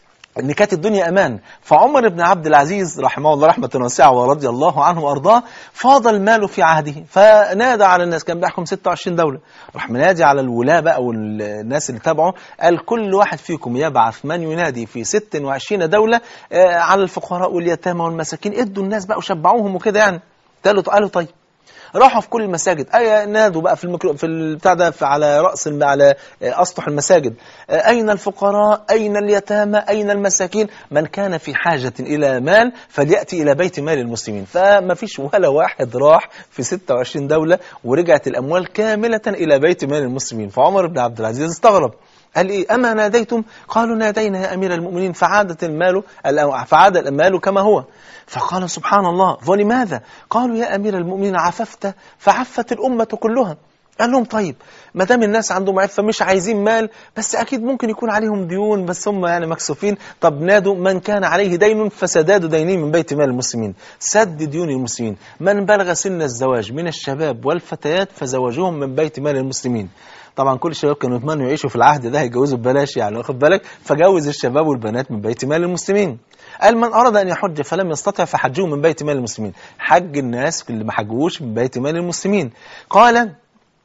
ان كانت الدنيا امان فعمر بن عبد العزيز رحمه الله رحمه واسعه ورضي الله عنه وارضاه فاض المال في عهده فنادى على الناس كان بيحكم 26 دوله راح منادي على الولاة بقى والناس اللي تابعه قال كل واحد فيكم يبعث من ينادي في 26 دوله آه، على الفقراء واليتامى والمساكين ادوا الناس بقى وشبعوهم وكده يعني قالوا قالوا طيب راحوا في كل المساجد اي نادوا بقى في الميكرو في البتاع ده في على راس الم- على آه، اسطح المساجد آه، اين الفقراء اين اليتامى اين المساكين من كان في حاجه الى مال فلياتي الى بيت مال المسلمين فما فيش ولا واحد راح في 26 دوله ورجعت الاموال كامله الى بيت مال المسلمين فعمر بن عبد العزيز استغرب قال ايه اما ناديتم قالوا نادينا يا امير المؤمنين فعادت المال فعاد المال كما هو فقال سبحان الله ولماذا قالوا يا امير المؤمنين عففت فعفت الامه كلها قال لهم طيب ما دام الناس عندهم عفه مش عايزين مال بس اكيد ممكن يكون عليهم ديون بس هم يعني مكسوفين طب نادوا من كان عليه دين فسداد دينه من بيت مال المسلمين سد ديون المسلمين من بلغ سن الزواج من الشباب والفتيات فزوجوهم من بيت مال المسلمين طبعا كل الشباب كانوا يتمنوا يعيشوا في العهد ده يتجوزوا ببلاش يعني واخد بالك فجوز الشباب والبنات من بيت مال المسلمين قال من اراد ان يحج فلم يستطع فحجوه من بيت مال المسلمين حج الناس اللي ما حجوش من بيت مال المسلمين قال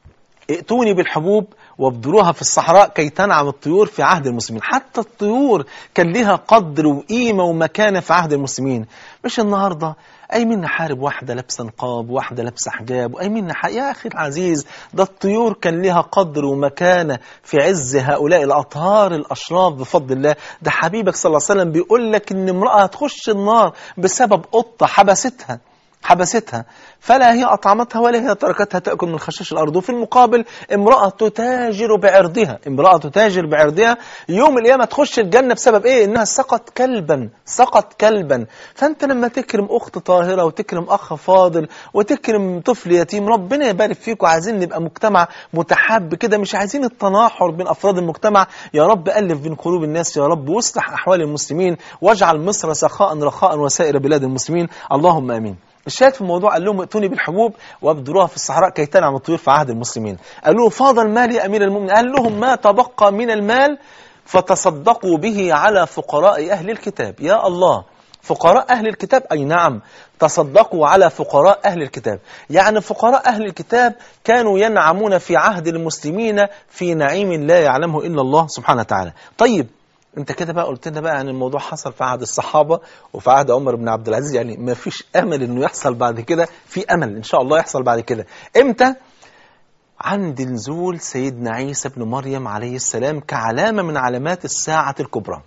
ائتوني بالحبوب وابذروها في الصحراء كي تنعم الطيور في عهد المسلمين حتى الطيور كان لها قدر وقيمة ومكانة في عهد المسلمين مش النهاردة أي منا حارب واحدة لابسة نقاب واحدة لابسة حجاب وأي منا ح... يا أخي العزيز ده الطيور كان لها قدر ومكانة في عز هؤلاء الأطهار الأشراف بفضل الله ده حبيبك صلى الله عليه وسلم بيقول لك إن امرأة هتخش النار بسبب قطة حبستها حبستها فلا هي أطعمتها ولا هي تركتها تأكل من خشاش الأرض وفي المقابل امرأة تتاجر بعرضها امرأة تتاجر بعرضها يوم القيامة تخش الجنة بسبب إيه إنها سقط كلبا سقط كلبا فأنت لما تكرم أخت طاهرة وتكرم أخ فاضل وتكرم طفل يتيم ربنا يبارك فيك وعايزين نبقى مجتمع متحاب كده مش عايزين التناحر بين أفراد المجتمع يا رب ألف بين قلوب الناس يا رب واصلح أحوال المسلمين واجعل مصر سخاء رخاء وسائر بلاد المسلمين اللهم آمين الشاهد في الموضوع قال لهم ائتوني بالحبوب وابدروها في الصحراء كي تنعم الطيور في عهد المسلمين قالوا له فاض المال يا امير المؤمنين قال لهم ما تبقى من المال فتصدقوا به على فقراء اهل الكتاب يا الله فقراء أهل الكتاب أي نعم تصدقوا على فقراء أهل الكتاب يعني فقراء أهل الكتاب كانوا ينعمون في عهد المسلمين في نعيم لا يعلمه إلا الله سبحانه وتعالى طيب انت كده بقى قلت لنا بقى ان الموضوع حصل في عهد الصحابه وفي عهد عمر بن عبد العزيز يعني ما فيش امل انه يحصل بعد كده في امل ان شاء الله يحصل بعد كده امتى عند نزول سيدنا عيسى بن مريم عليه السلام كعلامه من علامات الساعه الكبرى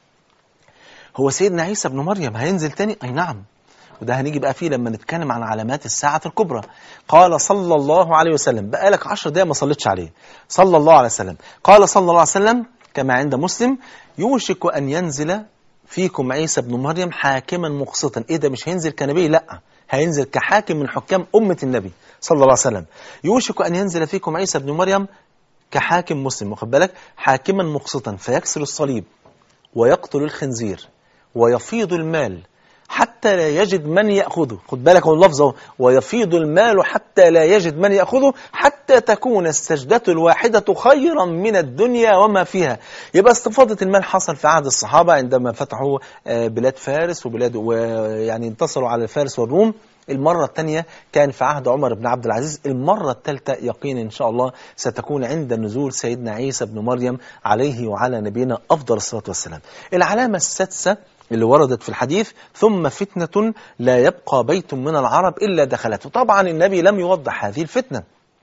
هو سيدنا عيسى بن مريم هينزل تاني اي نعم وده هنيجي بقى فيه لما نتكلم عن علامات الساعة الكبرى قال صلى الله عليه وسلم بقى لك عشر دقايق ما صليتش عليه صلى الله عليه وسلم قال صلى الله عليه وسلم كما عند مسلم يوشك أن ينزل فيكم عيسى بن مريم حاكما مقسطا إيه ده مش هينزل كنبي لا هينزل كحاكم من حكام أمة النبي صلى الله عليه وسلم يوشك أن ينزل فيكم عيسى بن مريم كحاكم مسلم واخد بالك حاكما مقسطا فيكسر الصليب ويقتل الخنزير ويفيض المال حتى لا يجد من يأخذه خد بالك هو اللفظ اهو ويفيض المال حتى لا يجد من يأخذه حتى تكون السجدة الواحدة خيرا من الدنيا وما فيها يبقى استفاضة المال حصل في عهد الصحابة عندما فتحوا آه، بلاد فارس وبلاد ويعني انتصروا على فارس والروم المرة الثانية كان في عهد عمر بن عبد العزيز المرة الثالثة يقين إن شاء الله ستكون عند نزول سيدنا عيسى بن مريم عليه وعلى نبينا أفضل الصلاة والسلام العلامة السادسة اللي وردت في الحديث ثم فتنة لا يبقى بيت من العرب إلا دخلته طبعا النبي لم يوضح هذه الفتنة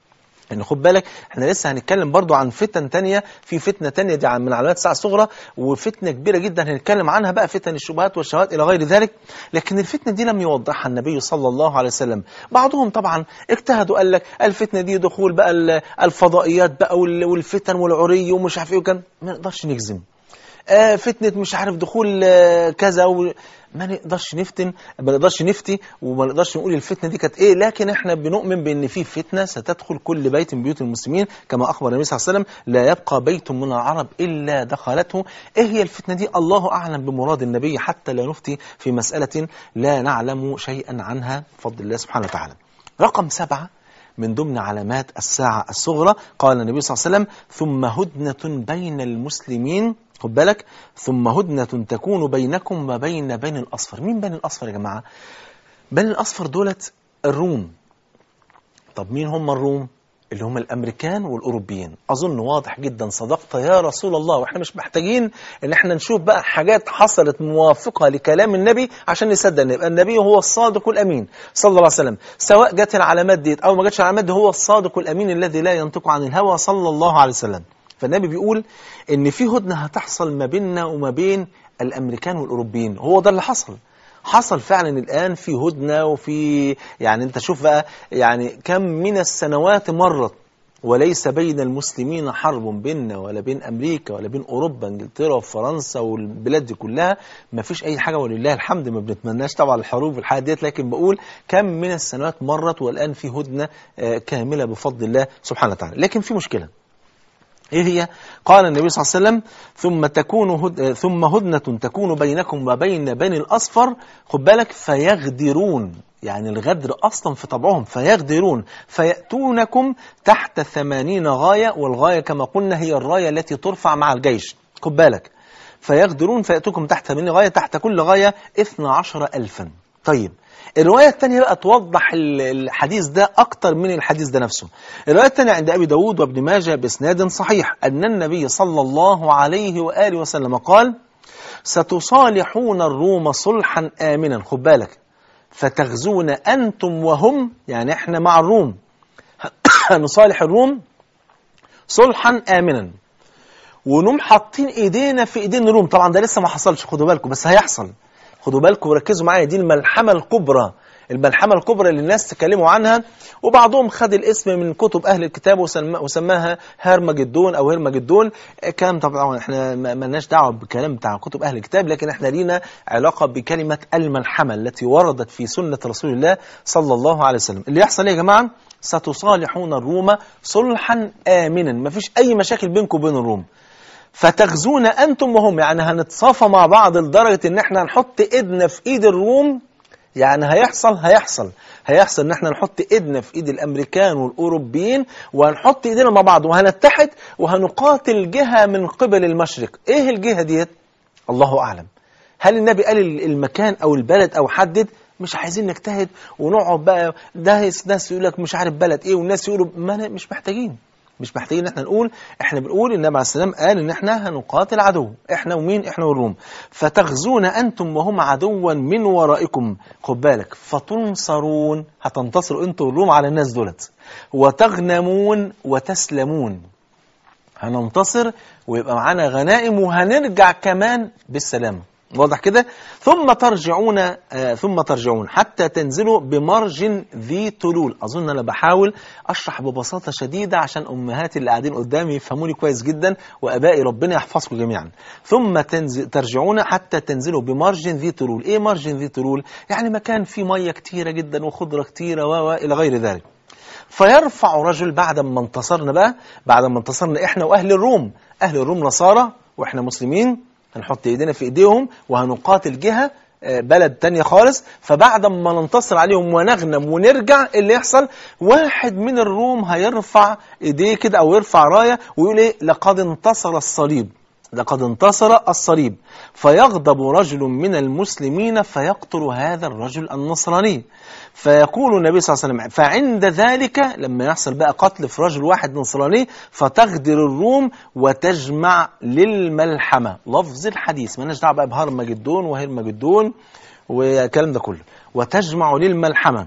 ان خد بالك احنا لسه هنتكلم برضو عن فتن تانية في فتنة تانية دي من علامات الساعة الصغرى وفتنة كبيرة جدا هنتكلم عنها بقى فتن الشبهات والشهوات إلى غير ذلك لكن الفتنة دي لم يوضحها النبي صلى الله عليه وسلم بعضهم طبعا اجتهدوا قال لك الفتنة دي دخول بقى ال- الفضائيات بقى وال- والفتن والعري ومش عارف ايه وكان ما نقدرش نجزم آه، فتنة مش عارف دخول آه، كذا و... ما نقدرش نفتن ما نقدرش نفتي وما نقدرش نقول الفتنة دي كانت ايه لكن احنا بنؤمن بان في فتنة ستدخل كل بيت من بيوت المسلمين كما اخبر النبي صلى الله عليه وسلم لا يبقى بيت من العرب الا دخلته ايه هي الفتنة دي الله اعلم بمراد النبي حتى لا نفتي في مسألة لا نعلم شيئا عنها بفضل الله سبحانه وتعالى رقم سبعة من ضمن علامات الساعة الصغرى قال النبي صلى الله عليه وسلم ثم هدنة بين المسلمين خد بالك ثم هدنة تكون بينكم وبين بني الأصفر مين بني الأصفر يا جماعة بني الأصفر دولت الروم طب مين هم الروم اللي هم الامريكان والاوروبيين اظن واضح جدا صدقت يا رسول الله واحنا مش محتاجين ان احنا نشوف بقى حاجات حصلت موافقه لكلام النبي عشان نصدق ان يبقى النبي هو الصادق الامين صلى الله عليه وسلم سواء جت العلامات ديت او ما جاتش العلامات دي هو الصادق الامين الذي لا ينطق عن الهوى صلى الله عليه وسلم فالنبي بيقول ان في هدنه هتحصل ما بيننا وما بين الامريكان والاوروبيين هو ده اللي حصل حصل فعلا الآن في هدنة وفي يعني أنت شوف بقى يعني كم من السنوات مرت وليس بين المسلمين حرب بيننا ولا بين أمريكا ولا بين أوروبا إنجلترا وفرنسا والبلاد دي كلها ما فيش أي حاجة ولله الحمد ما بنتمناش طبعا الحروب والحاجات ديت لكن بقول كم من السنوات مرت والآن في هدنة آه، كاملة بفضل الله سبحانه وتعالى لكن في مشكلة ايه هي؟ قال النبي صلى الله عليه وسلم ثم تكون هد... ثم هدنة تكون بينكم وبين بني الأصفر خد بالك فيغدرون يعني الغدر أصلا في طبعهم فيغدرون فيأتونكم تحت ثمانين غاية والغاية كما قلنا هي الراية التي ترفع مع الجيش خد بالك فيغدرون فيأتوكم تحت ثمانين غاية تحت كل غاية اثنى عشر ألفا طيب الرواية الثانية بقى توضح ال- الحديث ده أكتر من الحديث ده نفسه الرواية الثانية عند أبي داود وابن ماجه بإسناد صحيح أن النبي صلى الله عليه وآله وسلم قال ستصالحون الروم صلحا آمنا خد بالك فتغزون أنتم وهم يعني إحنا مع الروم هنصالح الروم صلحا آمنا ونقوم حاطين ايدينا في ايدين الروم طبعا ده لسه ما حصلش خدوا بالكم بس هيحصل خدوا بالكم وركزوا معايا دي الملحمة الكبرى الملحمة الكبرى اللي الناس تكلموا عنها وبعضهم خد الاسم من كتب أهل الكتاب وسم- وسماها هرمجدون أو هرمجدون كلام طبعا احنا ما ما لناش دعوة بالكلام بتاع كتب أهل الكتاب لكن احنا لينا علاقة بكلمة الملحمة التي وردت في سنة رسول الله صلى الله عليه وسلم اللي يحصل ايه يا جماعة ستصالحون الروم صلحا آمنا مفيش أي مشاكل بينكم وبين الروم فتغزون انتم وهم يعني هنتصافى مع بعض لدرجه ان احنا نحط ايدنا في ايد الروم يعني هيحصل هيحصل هيحصل ان احنا نحط ايدنا في ايد الامريكان والاوروبيين وهنحط ايدينا مع بعض وهنتحد وهنقاتل جهه من قبل المشرق ايه الجهه ديت الله اعلم هل النبي قال ال- المكان او البلد او حدد مش عايزين نجتهد ونقعد بقى ده ناس يقول لك مش عارف بلد ايه والناس يقولوا ما أنا مش محتاجين مش محتاجين ان احنا نقول احنا بنقول النبي عليه السلام قال ان احنا هنقاتل عدو احنا ومين احنا والروم فتغزون انتم وهم عدوا من ورائكم خد بالك فتنصرون هتنتصروا انتم والروم على الناس دولت وتغنمون وتسلمون هننتصر ويبقى معانا غنائم وهنرجع كمان بالسلامة واضح كده ثم ترجعون آه ثم ترجعون حتى تنزلوا بمرج ذي تلول اظن انا بحاول اشرح ببساطه شديده عشان امهاتي اللي قاعدين قدامي يفهموني كويس جدا وابائي ربنا يحفظكم جميعا ثم تنزل ترجعون حتى تنزلوا بمرج ذي تلول ايه مرج ذي تلول يعني مكان فيه ميه كتيره جدا وخضره كتيره و و الى غير ذلك فيرفع رجل بعد ما انتصرنا بقى بعد ما انتصرنا احنا واهل الروم اهل الروم نصارى واحنا مسلمين هنحط ايدينا في ايديهم وهنقاتل جهه آه، بلد تانية خالص فبعد ما ننتصر عليهم ونغنم ونرجع اللي يحصل واحد من الروم هيرفع ايديه كده او يرفع رايه ويقول ايه لقد انتصر الصليب لقد انتصر الصليب فيغضب رجل من المسلمين فيقتل هذا الرجل النصراني فيقول النبي صلى الله عليه وسلم فعند ذلك لما يحصل بقى قتل في رجل واحد نصراني فتغدر الروم وتجمع للملحمة لفظ الحديث ما دعوه بقى بهرمجدون وهرمجدون والكلام ده كله وتجمع للملحمة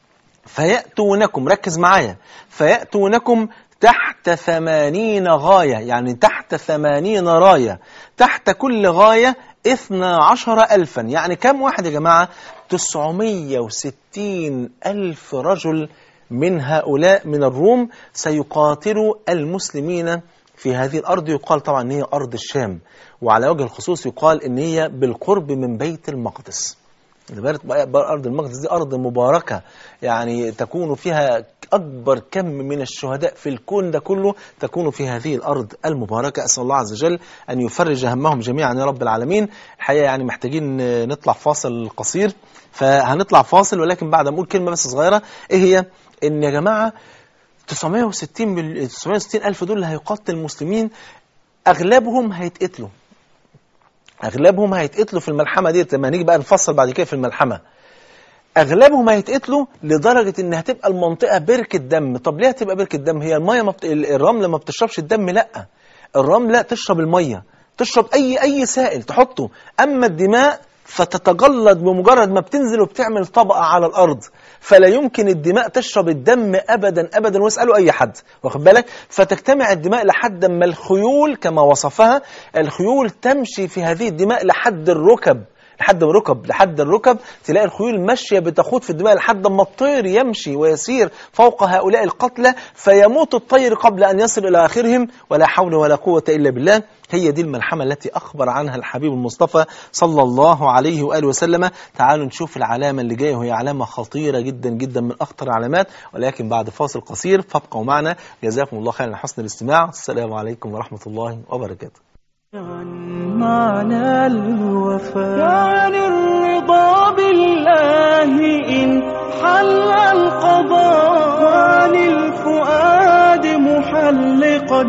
فيأتونكم ركز معايا فيأتونكم تحت ثمانين غاية يعني تحت ثمانين راية تحت كل غاية اثنا عشر ألفا يعني كم واحد يا جماعة تسعمية وستين ألف رجل من هؤلاء من الروم سيقاتلوا المسلمين في هذه الأرض يقال طبعا أن هي أرض الشام وعلى وجه الخصوص يقال أن هي بالقرب من بيت المقدس بالك بقى بقى أرض المقدس دي أرض مباركة يعني تكون فيها أكبر كم من الشهداء في الكون ده كله تكون في هذه الأرض المباركة أسأل الله عز وجل أن يفرج همهم جميعا يا رب العالمين الحقيقة يعني محتاجين نطلع فاصل قصير فهنطلع فاصل ولكن بعد ما أقول كلمة بس صغيرة إيه هي إن يا جماعة 960 مل... 960 ألف دول اللي هيقاتل المسلمين أغلبهم هيتقتلوا اغلبهم هيتقتلوا في الملحمه ديت لما نيجي بقى نفصل بعد كده في الملحمه اغلبهم هيتقتلوا لدرجه ان هتبقى المنطقه بركه دم طب ليه هتبقى بركه دم هي الميه ما بت... الرمل ما بتشربش الدم لا الرمله تشرب الميه تشرب اي اي سائل تحطه اما الدماء فتتجلد بمجرد ما بتنزل وبتعمل طبقه على الارض فلا يمكن الدماء تشرب الدم ابدا ابدا واسالوا اي حد واخد بالك فتجتمع الدماء لحد ما الخيول كما وصفها الخيول تمشي في هذه الدماء لحد الركب لحد الركب لحد الركب تلاقي الخيول ماشيه بتخوض في الدماء لحد ما الطير يمشي ويسير فوق هؤلاء القتلى فيموت الطير قبل ان يصل الى اخرهم ولا حول ولا قوه الا بالله هي دي الملحمه التي اخبر عنها الحبيب المصطفى صلى الله عليه واله وسلم تعالوا نشوف العلامه اللي جايه وهي علامه خطيره جدا جدا من اخطر العلامات ولكن بعد فاصل قصير فابقوا معنا جزاكم الله خيرا على حسن الاستماع السلام عليكم ورحمه الله وبركاته عن معنى الوفاء وعن الرضا بالله إن حل القضاء وعن الفؤاد محلقا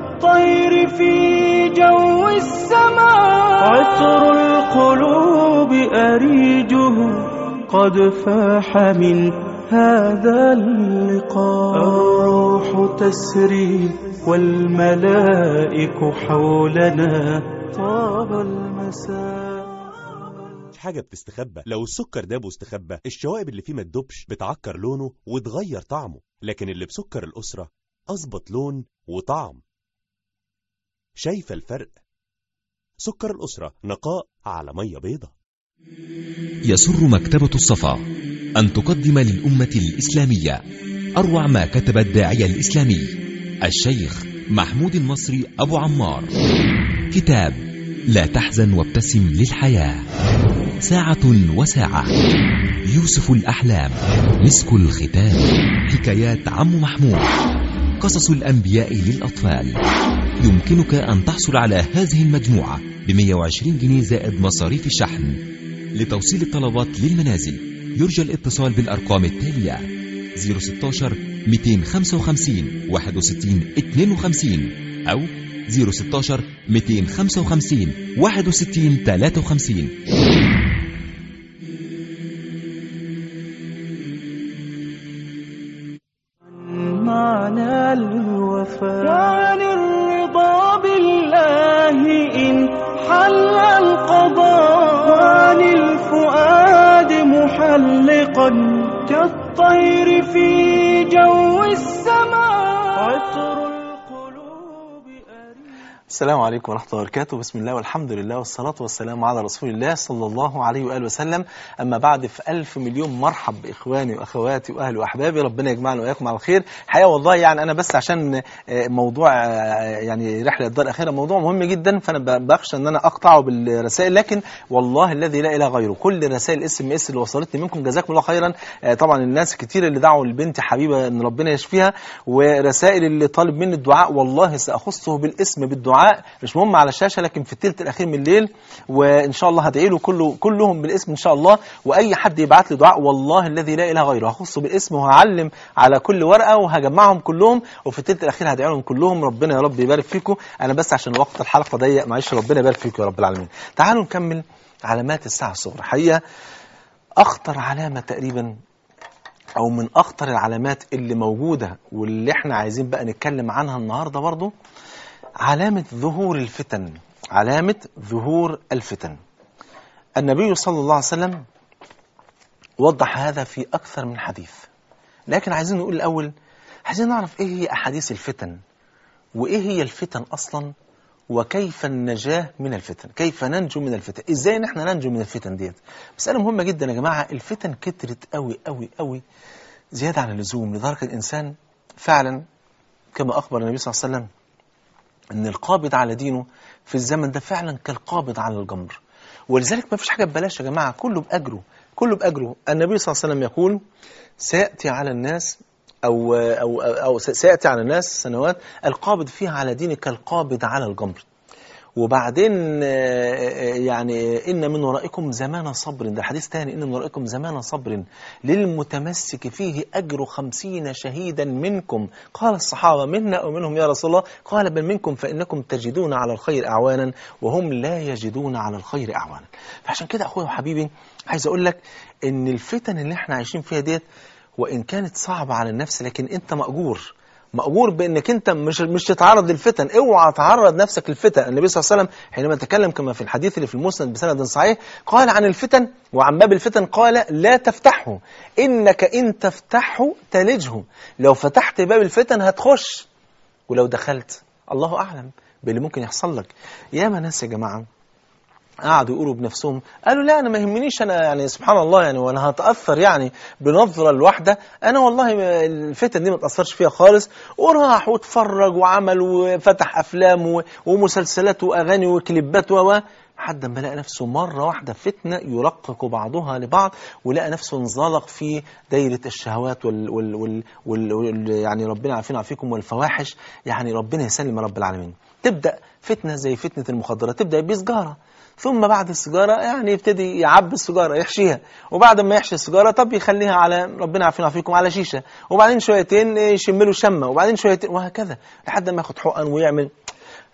كالطير في جو السماء عطر القلوب أريجه قد فاح من هذا اللقاء الروح تسري والملائك حولنا طاب المساء حاجة بتستخبى لو السكر داب واستخبى الشوائب اللي فيه ما تدوبش بتعكر لونه وتغير طعمه لكن اللي بسكر الأسرة أظبط لون وطعم شايفة الفرق سكر الأسرة نقاء على مية بيضة يسر مكتبة الصفا أن تقدم للأمة الإسلامية أروع ما كتب الداعية الإسلامي الشيخ محمود المصري أبو عمار كتاب لا تحزن وابتسم للحياة ساعة وساعة يوسف الأحلام مسك الختام حكايات عم محمود قصص الأنبياء للأطفال يمكنك أن تحصل على هذه المجموعة ب 120 جنيه زائد مصاريف الشحن لتوصيل الطلبات للمنازل يرجى الاتصال بالأرقام التالية 016 255 61 52 أو 016 255 61 53 معنى الوفاء وعن الرضا بالله إن حل القضاء وعن الفؤاد محلقا كالطير في جو السماء عطر القلوب أريد السلام عليكم ورحمة الله وبركاته بسم الله والحمد لله والصلاة والسلام على رسول الله صلى الله عليه وآله وسلم أما بعد في ألف مليون مرحب بإخواني وأخواتي وأهلي وأحبابي ربنا يجمعنا وإياكم على الخير الحقيقة والله يعني أنا بس عشان آه، موضوع آه، يعني رحلة الدار الأخيرة موضوع مهم جدا فأنا ب- بخشى أن أنا أقطعه بالرسائل لكن والله الذي لا إله غيره كل رسائل اس ام اس اللي وصلتني منكم جزاكم الله خيرا آه، طبعا الناس كتير اللي دعوا لبنتي حبيبة أن ربنا يشفيها ورسائل اللي طالب مني الدعاء والله سأخصه بالاسم بالدعاء مش مهم على الشاشة لكن في الثلث الأخير من الليل وإن شاء الله هدعي له كله كلهم بالاسم إن شاء الله وأي حد يبعت لي دعاء والله الذي لا إله غيره هخصه بالاسم وهعلم على كل ورقة وهجمعهم كلهم وفي الثلث الأخير هدعي لهم كلهم ربنا يا رب يبارك فيكم أنا بس عشان وقت الحلقة ضيق معلش ربنا يبارك فيكم يا رب العالمين تعالوا نكمل علامات الساعة الصغرى حقيقة أخطر علامة تقريبا او من اخطر العلامات اللي موجودة واللي احنا عايزين بقى نتكلم عنها النهاردة برضو علامة ظهور الفتن علامة ظهور الفتن النبي صلى الله عليه وسلم وضح هذا في أكثر من حديث لكن عايزين نقول الأول عايزين نعرف إيه هي أحاديث الفتن وإيه هي الفتن أصلا وكيف النجاة من الفتن كيف ننجو من الفتن إزاي نحن ننجو من الفتن ديت مسألة مهمة جدا يا جماعة الفتن كترت قوي قوي قوي زيادة عن اللزوم لدرجة الإنسان فعلا كما أخبر النبي صلى الله عليه وسلم ان القابض على دينه في الزمن ده فعلا كالقابض على الجمر ولذلك ما فيش حاجه ببلاش يا جماعه كله باجره كله باجره النبي صلى الله عليه وسلم يقول سياتي على الناس او او او سياتي على الناس سنوات القابض فيها على دينه كالقابض على الجمر وبعدين آه، آه، يعني إن من ورائكم زمان صبر ده حديث تاني إن من ورائكم زمان صبر للمتمسك فيه أجر خمسين شهيدا منكم قال الصحابة منا أو منهم يا رسول الله قال بل منكم فإنكم تجدون على الخير أعوانا وهم لا يجدون على الخير أعوانا فعشان كده أخويا وحبيبي عايز أقول لك إن الفتن اللي احنا عايشين فيها ديت وإن كانت صعبة على النفس لكن أنت مأجور مأجور بأنك أنت مش مش تتعرض للفتن اوعى تعرض نفسك للفتن النبي صلى الله عليه وسلم حينما تكلم كما في الحديث اللي في المسند بسند صحيح قال عن الفتن وعن باب الفتن قال لا تفتحه إنك إن تفتحه تلجه لو فتحت باب الفتن هتخش ولو دخلت الله أعلم باللي ممكن يحصل لك ياما ناس يا جماعة قعدوا يقولوا بنفسهم قالوا لا انا ما يهمنيش انا يعني سبحان الله يعني وانا هتاثر يعني بنظره الواحده انا والله ما- الفتن دي ما تاثرش فيها خالص وراح واتفرج وعمل وفتح افلام و- ومسلسلات واغاني وكليبات و و لحد ما لقى نفسه مرة واحدة فتنة يرقق بعضها لبعض ولقى نفسه انزلق في دايرة الشهوات وال, وال, وال, وال, وال يعني ربنا عافينا وعافيكم والفواحش يعني ربنا يسلم رب العالمين تبدأ فتنة زي فتنة المخدرات تبدأ بسجارة ثم بعد السيجارة يعني يبتدي يعبي السيجارة يحشيها وبعد ما يحشي السيجارة طب يخليها على ربنا عافينا فيكم على شيشة وبعدين شويتين يشم له شمة وبعدين شويتين وهكذا لحد ما ياخد حقن ويعمل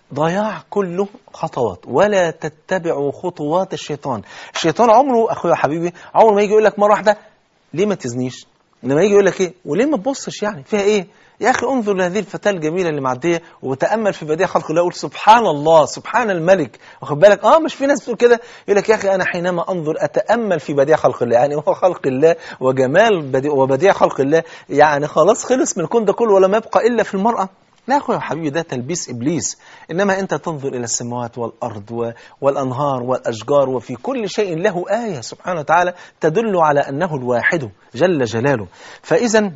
ضياع كله خطوات ولا تتبعوا خطوات الشيطان الشيطان عمره اخويا حبيبي عمره ما يجي يقول لك مره واحده ليه ما تزنيش انما يجي يقول لك ايه وليه ما تبصش يعني فيها ايه يا اخي انظر لهذه الفتاه الجميله اللي معديه وتامل في بديع خلق الله قول سبحان الله سبحان الملك واخد بالك اه مش في ناس بتقول كده يقول لك يا اخي انا حينما انظر اتامل في بديع خلق الله يعني هو خلق الله وجمال بديع وبديع خلق الله يعني خلاص خلص من الكون ده كله ولا ما يبقى الا في المراه لا يا اخويا حبيبي ده تلبيس ابليس انما انت تنظر الى السماوات والارض و... والانهار والاشجار وفي كل شيء له ايه سبحانه وتعالى تدل على انه الواحد جل جلاله فاذا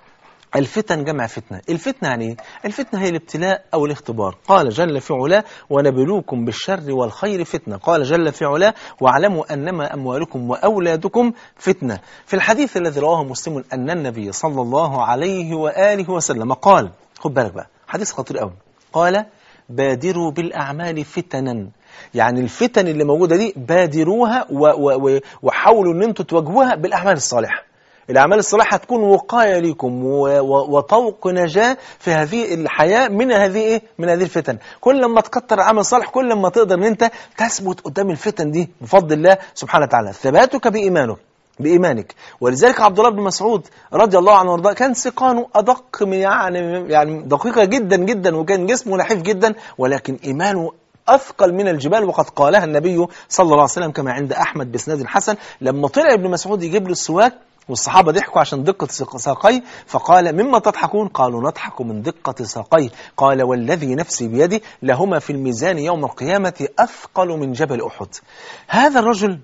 الفتن جمع فتنة الفتنة يعني ايه؟ الفتنة هي الابتلاء أو الاختبار قال جل في علاه ونبلوكم بالشر والخير فتنة قال جل في علاه واعلموا أنما أموالكم وأولادكم فتنة في الحديث الذي رواه مسلم أن النبي صلى الله عليه وآله وسلم قال خد بالك بقى حديث خطير قوي قال بادروا بالأعمال فتنا يعني الفتن اللي موجودة دي بادروها و و و وحاولوا ان انتوا تواجهوها بالأعمال الصالحة الأعمال الصالحة هتكون وقاية لكم و- و- وطوق نجاة في هذه الحياة من هذه إيه؟ من هذه الفتن كل ما تكتر عمل صالح كل ما تقدر ان انت تثبت قدام الفتن دي بفضل الله سبحانه وتعالى ثباتك بإيمانك بإيمانك ولذلك عبد الله بن مسعود رضي الله عنه وارضاه كان سقانه أدق من يعني يعني دقيقة جدا جدا وكان جسمه نحيف جدا ولكن إيمانه أثقل من الجبال وقد قالها النبي صلى الله عليه وسلم كما عند أحمد بسناد الحسن لما طلع ابن مسعود يجيب له السواك والصحابة ضحكوا عشان دقة ساق- ساقيه فقال مما تضحكون قالوا نضحك من دقة ساقيه قال والذي نفسي بيده لهما في الميزان يوم القيامة أثقل من جبل أحد هذا الرجل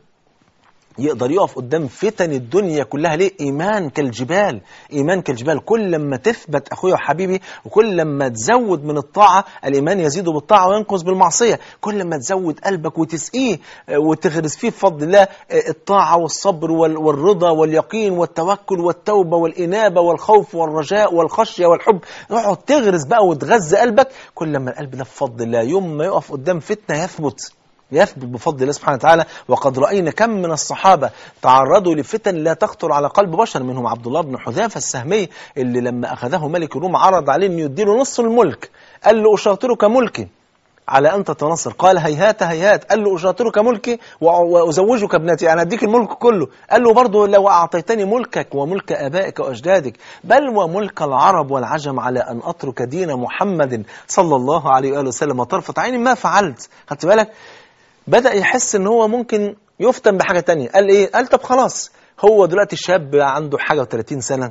يقدر يقف قدام فتن الدنيا كلها ليه ايمان كالجبال ايمان كالجبال كل لما تثبت اخويا وحبيبي وكل لما تزود من الطاعه الايمان يزيد بالطاعه وينقص بالمعصيه كل لما تزود قلبك وتسقيه آه، وتغرس فيه بفضل الله آه، الطاعه والصبر وال- والرضا واليقين والتوكل والتوبه والانابه والخوف والرجاء والخشيه والحب اقعد تغرس بقى وتغذى قلبك كل لما القلب ده بفضل الله يوم ما يقف قدام فتنه يثبت يثبت بفضل الله سبحانه وتعالى وقد رأينا كم من الصحابة تعرضوا لفتن لا تخطر على قلب بشر منهم عبد الله بن حذافة السهمي اللي لما أخذه ملك الروم عرض عليه أن يديله نصف الملك قال له أشاطرك ملكي على أن تتنصر قال هيهات هيهات قال له أشاطرك ملكي وأ- وأزوجك ابنتي أنا أديك الملك كله قال له برضه لو أعطيتني ملكك وملك آبائك وأجدادك بل وملك العرب والعجم على أن أترك دين محمد صلى الله عليه وآله وسلم طرفة عين ما فعلت خدت بالك بدأ يحس ان هو ممكن يفتن بحاجة تانية قال ايه قال طب خلاص هو دلوقتي شاب عنده حاجة و30 سنة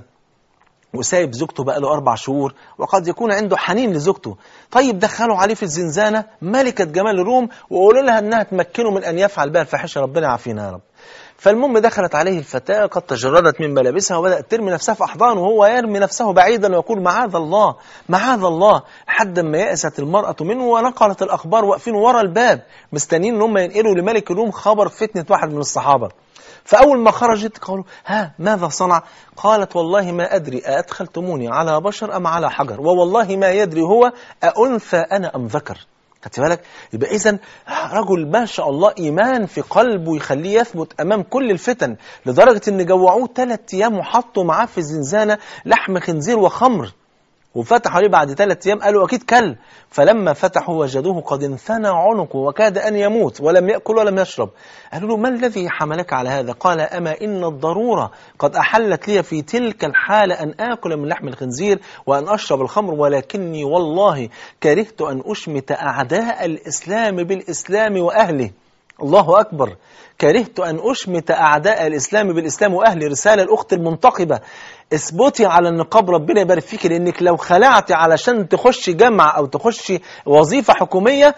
وسايب زوجته بقى له أربع شهور وقد يكون عنده حنين لزوجته طيب دخلوا عليه في الزنزانة ملكة جمال الروم وقولوا لها أنها تمكنه من أن يفعل بها الفاحشة ربنا يعافينا يا رب فالمهم دخلت عليه الفتاة قد تجردت من ملابسها وبدأت ترمي نفسها في أحضانه وهو يرمي نفسه بعيدا ويقول معاذ الله معاذ الله لحد ما يأست المرأة منه ونقلت الأخبار واقفين ورا الباب مستنيين ان هم ينقلوا لملك الروم خبر فتنة واحد من الصحابة فأول ما خرجت قالوا ها ماذا صنع قالت والله ما أدري أدخلتموني على بشر أم على حجر ووالله ما يدري هو أأنثى أنا أم ذكر خدت بالك يبقى اذا رجل ما شاء الله ايمان في قلبه يخليه يثبت امام كل الفتن لدرجه ان جوعوه ثلاث ايام وحطوا معاه في الزنزانه لحم خنزير وخمر وفتحوا عليه بعد ثلاث ايام قالوا اكيد كل فلما فتحوا وجدوه قد انثنى عنقه وكاد ان يموت ولم ياكل ولم يشرب قالوا له ما الذي حملك على هذا قال اما ان الضروره قد احلت لي في تلك الحاله ان اكل من لحم الخنزير وان اشرب الخمر ولكني والله كرهت ان اشمت اعداء الاسلام بالاسلام واهله الله أكبر كرهت أن أشمت أعداء الإسلام بالإسلام وأهل رسالة الأخت المنتقبة اثبتي على النقاب ربنا يبارك فيك لأنك لو خلعت علشان تخشي جامعة أو تخشي وظيفة حكومية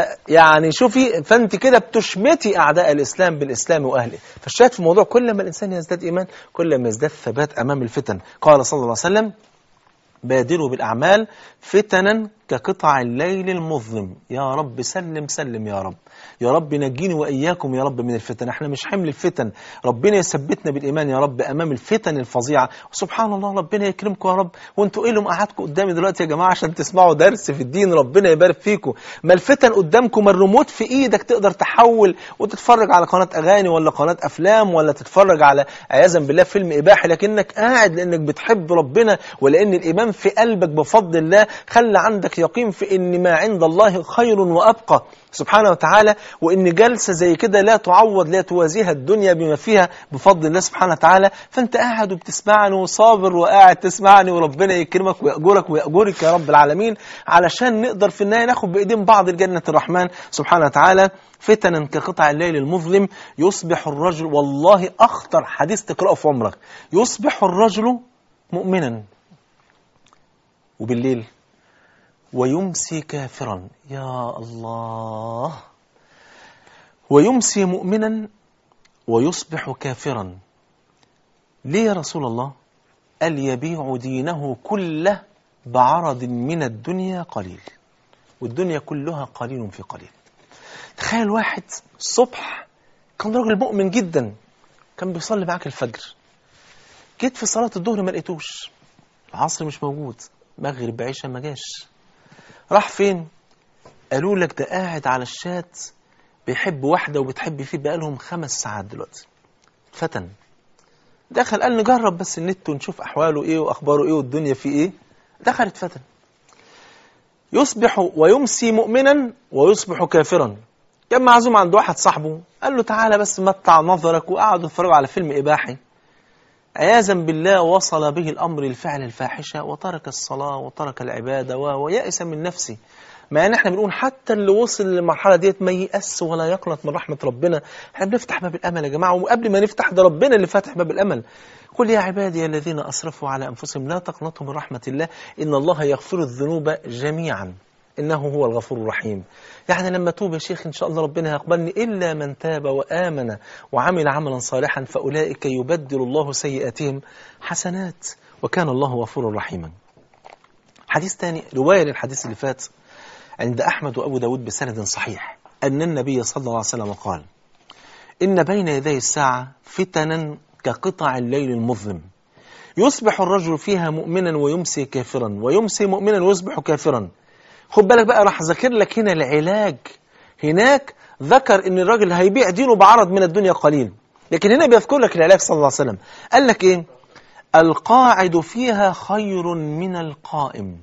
فيعني شوفي فأنت كده بتشمتي أعداء الإسلام بالإسلام وأهله فالشاهد في الموضوع كل ما الإنسان يزداد إيمان كل ما يزداد ثبات أمام الفتن قال صلى الله عليه وسلم بادروا بالأعمال فتنا كقطع الليل المظلم يا رب سلم سلم يا رب يا رب نجيني وإياكم يا رب من الفتن احنا مش حمل الفتن ربنا يثبتنا بالإيمان يا رب أمام الفتن الفظيعة وسبحان الله ربنا يكرمكم يا رب وانتوا ايه اللي مقعدكم قدامي دلوقتي يا جماعة عشان تسمعوا درس في الدين ربنا يبارك فيكم ما الفتن قدامكم ما الريموت في ايدك تقدر تحول وتتفرج على قناة أغاني ولا قناة أفلام ولا تتفرج على عياذا بالله فيلم إباحي لكنك قاعد لأنك بتحب ربنا ولأن الإيمان يقين في قلبك بفضل الله خلي عندك يقين في ان ما عند الله خير وابقى سبحانه وتعالى وان جلسه زي كده لا تعوض لا توازيها الدنيا بما فيها بفضل الله سبحانه وتعالى فانت قاعد وبتسمعني وصابر وقاعد تسمعني وربنا يكرمك ويأجرك ويأجرك يا رب العالمين علشان نقدر في النهايه ناخد بايدين بعض لجنه الرحمن سبحانه وتعالى فتنا كقطع الليل المظلم يصبح الرجل والله اخطر حديث تقراه في عمرك يصبح الرجل مؤمنا وبالليل ويمسي كافرا يا الله ويمسي مؤمنا ويصبح كافرا ليه يا رسول الله قال يبيع دينه كله بعرض من الدنيا قليل والدنيا كلها قليل في قليل تخيل واحد الصبح كان راجل مؤمن جدا كان بيصلي معاك الفجر جيت في صلاة الظهر ما لقيتوش العصر مش موجود مغرب عشاء ما جاش راح فين قالوا لك ده قاعد على الشات بيحب واحدة وبتحب فيه بقالهم خمس ساعات دلوقتي فتن دخل قال نجرب بس النت ونشوف أحواله إيه وأخباره إيه والدنيا فيه إيه دخلت فتن يصبح ويمسي مؤمنا ويصبح كافرا كان معزوم عند واحد صاحبه قال له تعالى بس متع نظرك وقعدوا يتفرجوا على فيلم إباحي عياذا بالله وصل به الأمر لفعل الفاحشة وترك الصلاة وترك العبادة ويأس من نفسه مع ان احنا بنقول حتى اللي وصل للمرحله ديت ما ييأس ولا يقنط من رحمه ربنا احنا بنفتح باب الامل يا جماعه وقبل ما نفتح ده ربنا اللي فاتح باب الامل قل يا عبادي الذين اسرفوا على انفسهم لا تقنطوا من رحمه الله ان الله يغفر الذنوب جميعا انه هو الغفور الرحيم يعني لما توب يا شيخ ان شاء الله ربنا يقبلني الا من تاب وامن وعمل عملا صالحا فاولئك يبدل الله سيئاتهم حسنات وكان الله غفورا رحيما حديث ثاني روايه للحديث اللي فات عند أحمد وأبو داود بسند صحيح أن النبي صلى الله عليه وسلم قال إن بين يدي الساعة فتنا كقطع الليل المظلم يصبح الرجل فيها مؤمنا ويمسي كافرا ويمسي مؤمنا ويصبح كافرا خد بالك بقى راح ذاكر لك هنا العلاج هناك ذكر ان الراجل هيبيع دينه بعرض من الدنيا قليل لكن هنا بيذكر لك العلاج صلى الله عليه وسلم قال لك ايه القاعد فيها خير من القائم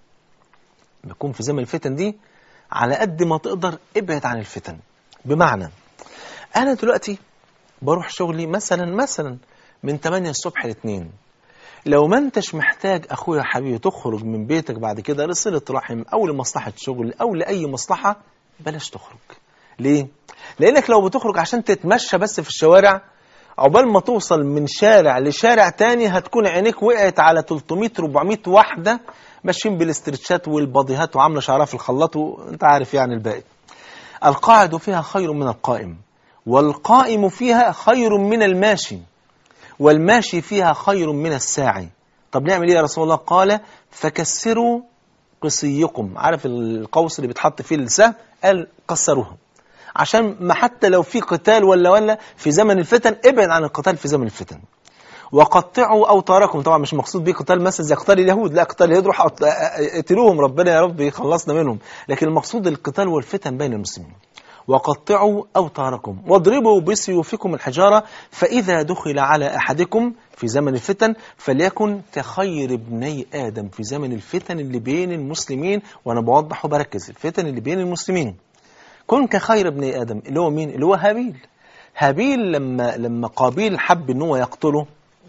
بيكون في زمن الفتن دي على قد ما تقدر ابعد عن الفتن بمعنى انا دلوقتي بروح شغلي مثلا مثلا من 8 الصبح ل 2 لو ما انتش محتاج اخويا حبيبي تخرج من بيتك بعد كده لصله رحم او لمصلحه شغل او لاي مصلحه بلاش تخرج ليه لانك لو بتخرج عشان تتمشى بس في الشوارع عقبال ما توصل من شارع لشارع تاني هتكون عينيك وقعت على 300 400 واحده ماشيين بالاسترتشات والبضيهات وعامله شعرها في الخلاط وانت عارف يعني الباقي القاعد فيها خير من القائم والقائم فيها خير من الماشي والماشي فيها خير من الساعي طب نعمل ايه يا رسول الله قال فكسروا قصيكم عارف القوس اللي بيتحط فيه السهم قال كسروها عشان ما حتى لو في قتال ولا ولا في زمن الفتن ابعد عن القتال في زمن الفتن وقطعوا اوتاركم طبعا مش مقصود بيه قتال مثلا زي قتال اليهود لا قتال اليهود روح اقتلوهم ربنا يا رب يخلصنا منهم لكن المقصود القتال والفتن بين المسلمين وقطعوا اوتاركم واضربوا بسيوفكم الحجاره فاذا دخل على احدكم في زمن الفتن فليكن كخير ابني ادم في زمن الفتن اللي بين المسلمين وانا بوضح وبركز الفتن اللي بين المسلمين كن كخير ابني ادم اللي هو مين اللي هو هابيل هابيل لما لما قابيل حب ان هو يقتله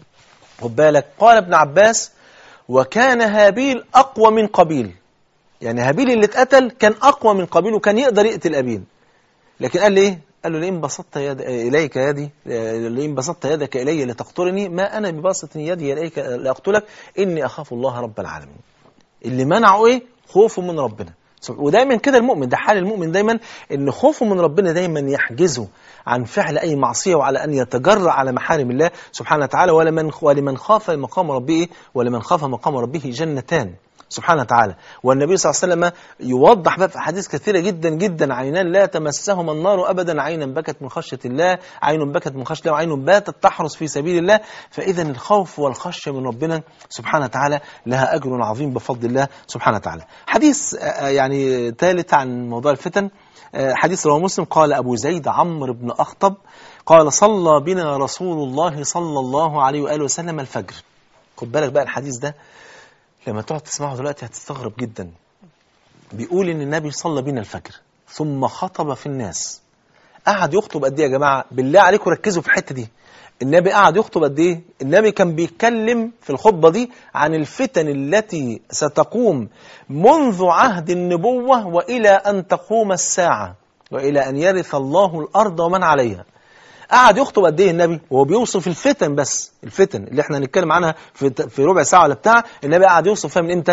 خد بالك قال ابن عباس وكان هابيل أقوى من قبيل يعني هابيل اللي اتقتل كان أقوى من قبيل وكان يقدر يقتل أبيل لكن قال ليه قال له لئن بسطت يد إليك يدي لئن بسطت يدك إلي لتقتلني ما أنا بباسط يدي إليك لأقتلك إني أخاف الله رب العالمين اللي منعه إيه خوفه من ربنا ودايما كده المؤمن ده حال المؤمن دايما ان خوفه من ربنا دايما يحجزه عن فعل اي معصيه وعلى ان يتجرأ على محارم الله سبحانه وتعالى ولمن ولمن خاف مقام ربه ولمن خاف مقام ربه جنتان سبحانه وتعالى والنبي صلى الله عليه وسلم يوضح بقى في احاديث كثيره جدا جدا عينان لا تمسهما النار ابدا عينا بكت من خشيه الله عين بكت من خشيه الله وعين باتت تحرس في سبيل الله فاذا الخوف والخشيه من ربنا سبحانه وتعالى لها اجر عظيم بفضل الله سبحانه وتعالى حديث يعني ثالث عن موضوع الفتن حديث رواه مسلم قال ابو زيد عمرو بن اخطب قال صلى بنا رسول الله صلى الله عليه واله وسلم الفجر خد بالك بقى الحديث ده لما تقعد تسمعه دلوقتي هتستغرب جدا بيقول ان النبي صلى بينا الفجر ثم خطب في الناس قعد يخطب قد ايه يا جماعه بالله عليكم ركزوا في الحته دي النبي قعد يخطب قد ايه النبي كان بيتكلم في الخطبه دي عن الفتن التي ستقوم منذ عهد النبوه والى ان تقوم الساعه والى ان يرث الله الارض ومن عليها قعد يخطب قد ايه النبي وهو بيوصف الفتن بس الفتن اللي احنا هنتكلم عنها في في ربع ساعه ولا بتاع النبي قعد يوصف فيها من امتى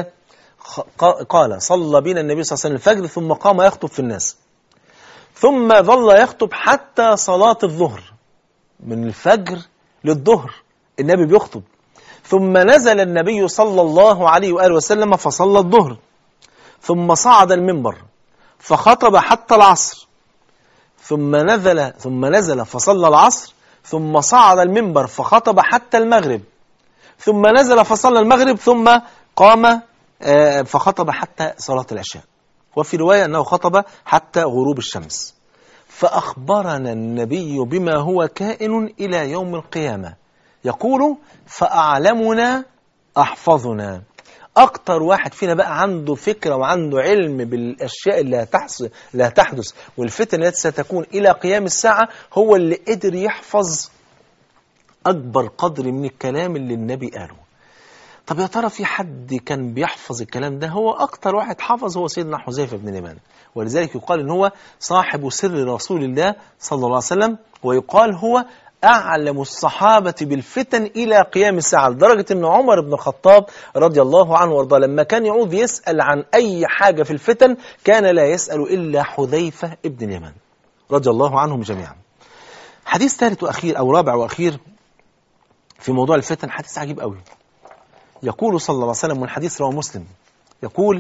قال صلى بنا النبي صلى الله عليه وسلم الفجر ثم قام يخطب في الناس ثم ظل يخطب حتى صلاة الظهر من الفجر للظهر النبي بيخطب ثم نزل النبي صلى الله عليه وآله وسلم فصلى الظهر ثم صعد المنبر فخطب حتى العصر ثم نزل ثم نزل فصلى العصر ثم صعد المنبر فخطب حتى المغرب ثم نزل فصلى المغرب ثم قام فخطب حتى صلاة العشاء وفي رواية أنه خطب حتى غروب الشمس فأخبرنا النبي بما هو كائن إلى يوم القيامة يقول فأعلمنا أحفظنا أكتر واحد فينا بقى عنده فكرة وعنده علم بالأشياء اللي هتحصل لا تحدث والفتن التي ستكون إلى قيام الساعة هو اللي قدر يحفظ أكبر قدر من الكلام اللي النبي قاله طب يا ترى في حد كان بيحفظ الكلام ده هو أكتر واحد حفظ هو سيدنا حذيفة بن اليمان ولذلك يقال إن هو صاحب سر رسول الله صلى الله عليه وسلم ويقال هو أعلم الصحابة بالفتن إلى قيام الساعة لدرجة أن عمر بن الخطاب رضي الله عنه وارضاه لما كان يعود يسأل عن أي حاجة في الفتن كان لا يسأل إلا حذيفة ابن اليمان رضي الله عنهم جميعا حديث ثالث وأخير أو رابع وأخير في موضوع الفتن حديث عجيب قوي يقول صلى الله عليه وسلم من حديث رواه مسلم يقول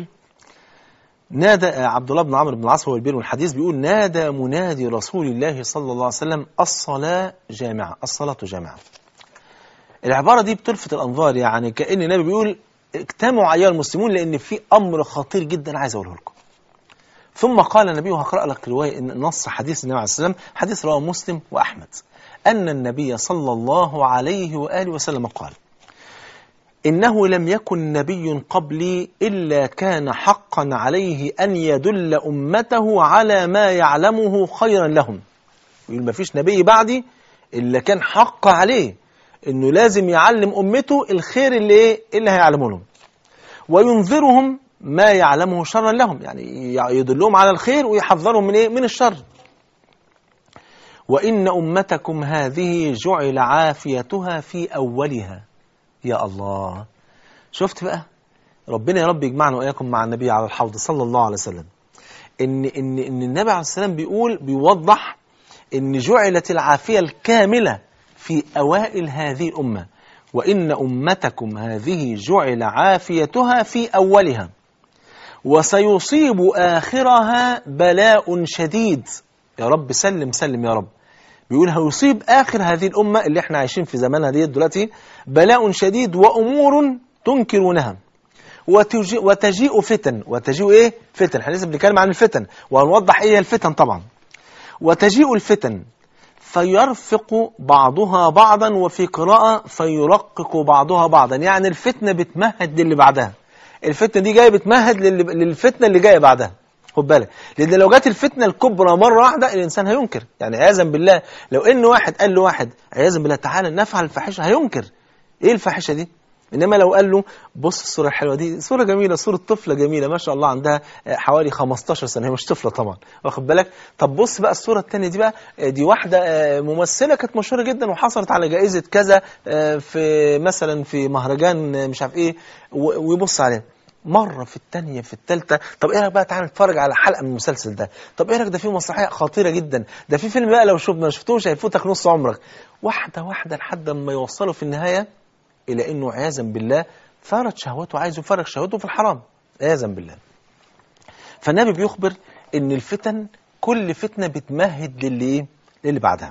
نادى عبد الله بن عمرو بن العاص هو البير الحديث بيقول نادى منادي رسول الله صلى الله عليه وسلم الصلاة جامعة الصلاة جامعة العبارة دي بتلفت الأنظار يعني كأن النبي بيقول اجتمعوا أيها المسلمون لأن في أمر خطير جدا عايز أقوله لكم ثم قال النبي وهقرأ لك رواية نص حديث النبي عليه السلام حديث رواه مسلم وأحمد أن النبي صلى الله عليه وآله وسلم قال إنه لم يكن نبي قبلي إلا كان حقا عليه أن يدل أمته على ما يعلمه خيرا لهم يقول ما فيش نبي بعدي إلا كان حق عليه إنه لازم يعلم أمته الخير اللي, إيه؟ اللي هيعلمه لهم وينذرهم ما يعلمه شرا لهم يعني يدلهم على الخير ويحذرهم من إيه؟ من الشر وإن أمتكم هذه جعل عافيتها في أولها يا الله شفت بقى ربنا يا رب يجمعنا وإياكم مع النبي على الحوض صلى الله عليه وسلم إن, إن, إن النبي عليه السلام بيقول بيوضح إن جعلت العافية الكاملة في أوائل هذه الأمة وإن أمتكم هذه جعل عافيتها في أولها وسيصيب آخرها بلاء شديد يا رب سلم سلم يا رب بيقول هيصيب آخر هذه الأمة اللي احنا عايشين في زمانها دي دلوقتي بلاء شديد وأمور تنكرونها وتجيء, وتجيء فتن وتجيء ايه فتن احنا لسه بنتكلم عن الفتن وهنوضح ايه الفتن طبعا وتجيء الفتن فيرفق بعضها بعضا وفي قراءة فيرقق بعضها بعضا يعني الفتنة بتمهد للي بعدها الفتنة دي جاية بتمهد للفتنة اللي جاية بعدها خد بالك لان لو جت الفتنه الكبرى مره واحده الانسان هينكر يعني عياذا بالله لو ان واحد قال لواحد عياذا بالله تعالى نفعل الفاحشه هينكر ايه الفاحشه دي انما لو قال له بص الصوره الحلوه دي صوره جميله صوره طفله جميله ما شاء الله عندها حوالي 15 سنه هي مش طفله طبعا واخد بالك طب بص بقى الصوره الثانيه دي بقى دي واحده ممثله كانت مشهوره جدا وحصلت على جائزه كذا في مثلا في مهرجان مش عارف ايه ويبص عليها مرة في الثانية في الثالثة طب ايه رايك بقى تعالى نتفرج على حلقة من المسلسل ده طب ايه رايك ده فيه مسرحية خطيرة جدا ده في فيلم بقى لو شوف ما شفتوش هيفوتك نص عمرك واحدة واحدة لحد ما يوصلوا في النهاية إلى إنه عياذا بالله فرض شهوته عايز يفرغ شهوته في الحرام عياذا بالله فالنبي بيخبر إن الفتن كل فتنة بتمهد للي إيه؟ للي بعدها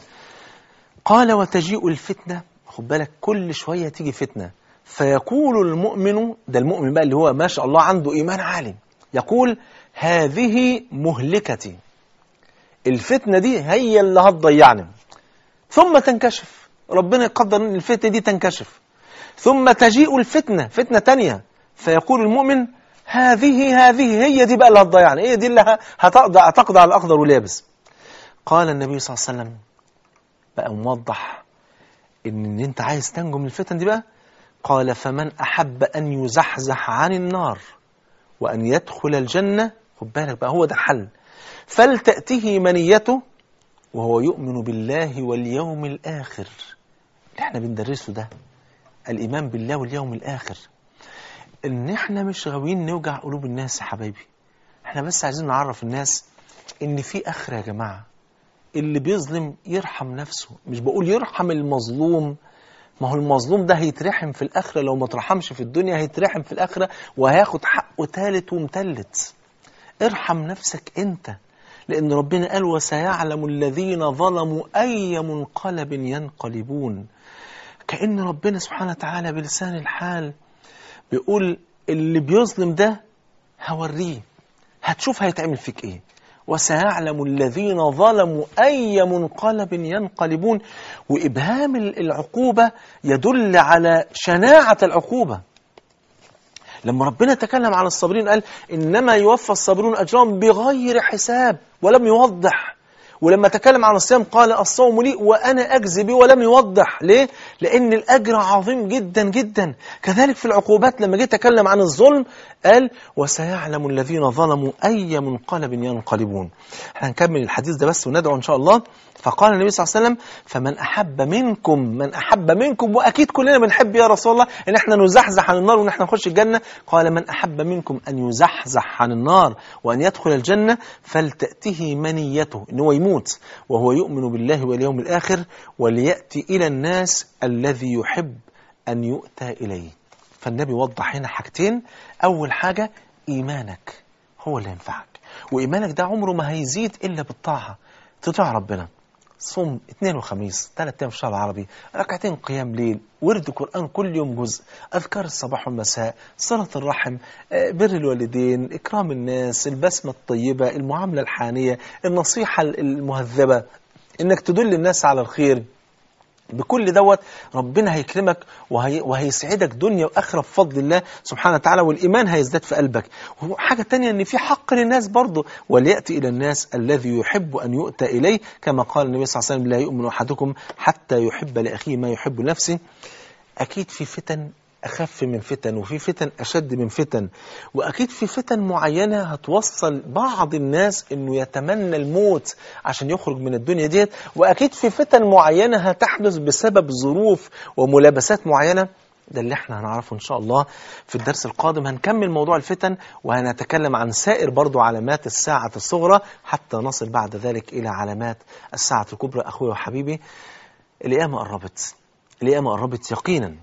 قال وتجيء الفتنة خد بالك كل شوية تيجي فتنة فيقول المؤمن ده المؤمن بقى اللي هو ما شاء الله عنده إيمان عالي يقول هذه مهلكتي الفتنة دي هي اللي هتضيعني ثم تنكشف ربنا يقدر ان الفتنة دي تنكشف ثم تجيء الفتنة فتنة تانية فيقول المؤمن هذه هذه هي دي بقى اللي هتضيعني هي دي اللي هتقضي هتقضي على الأخضر واليابس قال النبي صلى الله عليه وسلم بقى موضح إن, إن أنت عايز تنجو من الفتن دي بقى قال فمن أحب أن يزحزح عن النار وأن يدخل الجنة خد بالك بقى هو ده الحل فلتأته منيته وهو يؤمن بالله واليوم الآخر اللي احنا بندرسه ده الإيمان بالله واليوم الآخر إن احنا مش غاويين نوجع قلوب الناس يا حبايبي احنا بس عايزين نعرف الناس إن في آخرة يا جماعة اللي بيظلم يرحم نفسه مش بقول يرحم المظلوم ما هو المظلوم ده هيترحم في الآخرة لو ما ترحمش في الدنيا هيترحم في الآخرة وهياخد حقه تالت ومتلت ارحم نفسك انت لأن ربنا قال وسيعلم الذين ظلموا أي منقلب ينقلبون كأن ربنا سبحانه وتعالى بلسان الحال بيقول اللي بيظلم ده هوريه هتشوف هيتعمل فيك ايه وسيعلم الذين ظلموا أي منقلب ينقلبون وإبهام العقوبة يدل على شناعة العقوبة لما ربنا تكلم عن الصابرين قال إنما يوفى الصابرون أجرهم بغير حساب ولم يوضح ولما تكلم عن الصيام قال الصوم لي وأنا أجزي به ولم يوضح ليه؟ لأن الأجر عظيم جدا جدا كذلك في العقوبات لما جه تكلم عن الظلم قال وسيعلم الذين ظلموا أي منقلب ينقلبون احنا هنكمل الحديث ده بس وندعو إن شاء الله فقال النبي صلى الله عليه وسلم فمن أحب منكم من أحب منكم وأكيد كلنا بنحب يا رسول الله إن احنا نزحزح عن النار وإن احنا نخش الجنة قال من أحب منكم أن يزحزح عن النار وأن يدخل الجنة فلتأته منيته إن هو يموت وهو يؤمن بالله واليوم الآخر وليأتي إلى الناس الذي يحب أن يؤتى إليه فالنبي وضح هنا حاجتين أول حاجة إيمانك هو اللي ينفعك وإيمانك ده عمره ما هيزيد إلا بالطاعة تطيع ربنا صوم اثنين وخميس ثلاث ايام في الشهر العربي ركعتين قيام ليل ورد قرآن كل يوم جزء أذكار الصباح والمساء صلة الرحم بر الوالدين إكرام الناس البسمة الطيبة المعاملة الحانية النصيحة المهذبة إنك تدل الناس على الخير بكل دوت ربنا هيكرمك وهي وهيسعدك دنيا واخره بفضل الله سبحانه وتعالى والايمان هيزداد في قلبك وحاجه تانية ان في حق للناس برضه ولياتي الى الناس الذي يحب ان يؤتى اليه كما قال النبي صلى الله عليه وسلم لا يؤمن احدكم حتى يحب لاخيه ما يحب لنفسه اكيد في فتن أخف من فتن وفي فتن أشد من فتن وأكيد في فتن معينة هتوصل بعض الناس أنه يتمنى الموت عشان يخرج من الدنيا ديت وأكيد في فتن معينة هتحدث بسبب ظروف وملابسات معينة ده اللي احنا هنعرفه ان شاء الله في الدرس القادم هنكمل موضوع الفتن وهنتكلم عن سائر برضو علامات الساعة الصغرى حتى نصل بعد ذلك إلى علامات الساعة الكبرى أخوي وحبيبي القيامة قربت القيامة قربت يقينا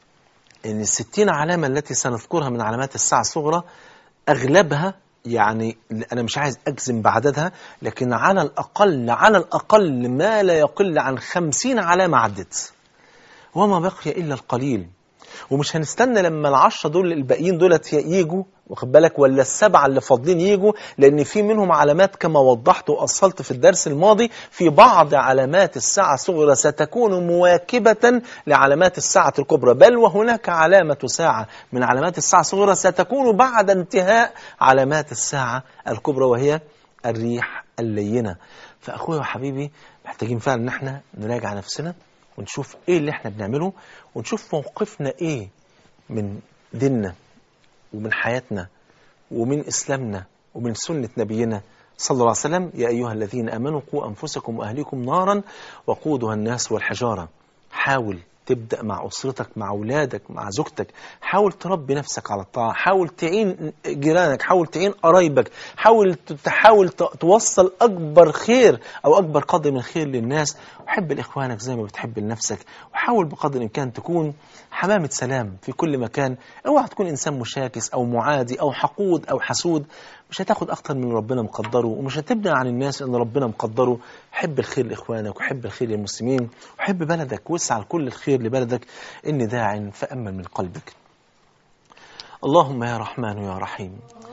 ان الستين علامة التي سنذكرها من علامات الساعة الصغرى أغلبها يعني أنا مش عايز أجزم بعددها لكن على الأقل على الأقل ما لا يقل عن خمسين علامة عدت وما بقي إلا القليل ومش هنستنى لما العشرة دول الباقيين دولت يجوا واخد بالك ولا السبعة اللي فاضلين يجوا لأن في منهم علامات كما وضحت وأصلت في الدرس الماضي في بعض علامات الساعة الصغرى ستكون مواكبة لعلامات الساعة الكبرى بل وهناك علامة ساعة من علامات الساعة الصغرى ستكون بعد انتهاء علامات الساعة الكبرى وهي الريح اللينة فأخويا وحبيبي محتاجين فعلا ان احنا نراجع نفسنا ونشوف ايه اللي احنا بنعمله ونشوف موقفنا ايه من ديننا ومن حياتنا ومن إسلامنا ومن سنة نبينا صلى الله عليه وسلم يا أيها الذين أمنوا قوا أنفسكم وأهليكم نارا وقودها الناس والحجارة حاول تبدأ مع أسرتك مع أولادك مع زوجتك حاول تربي نفسك على الطاعة حاول تعين جيرانك حاول تعين قرايبك حاول تحاول توصل أكبر خير أو أكبر قدر من خير للناس وحب لإخوانك زي ما بتحب لنفسك وحاول بقدر الإمكان تكون حمامة سلام في كل مكان اوعى تكون إنسان مشاكس أو معادي أو حقود أو حسود مش هتاخد أكتر من ربنا مقدره ومش هتبني عن الناس إن ربنا مقدره حب الخير لإخوانك وحب الخير للمسلمين وحب بلدك واسعى لكل الخير لبلدك إني داع فأمن من قلبك اللهم يا رحمن يا رحيم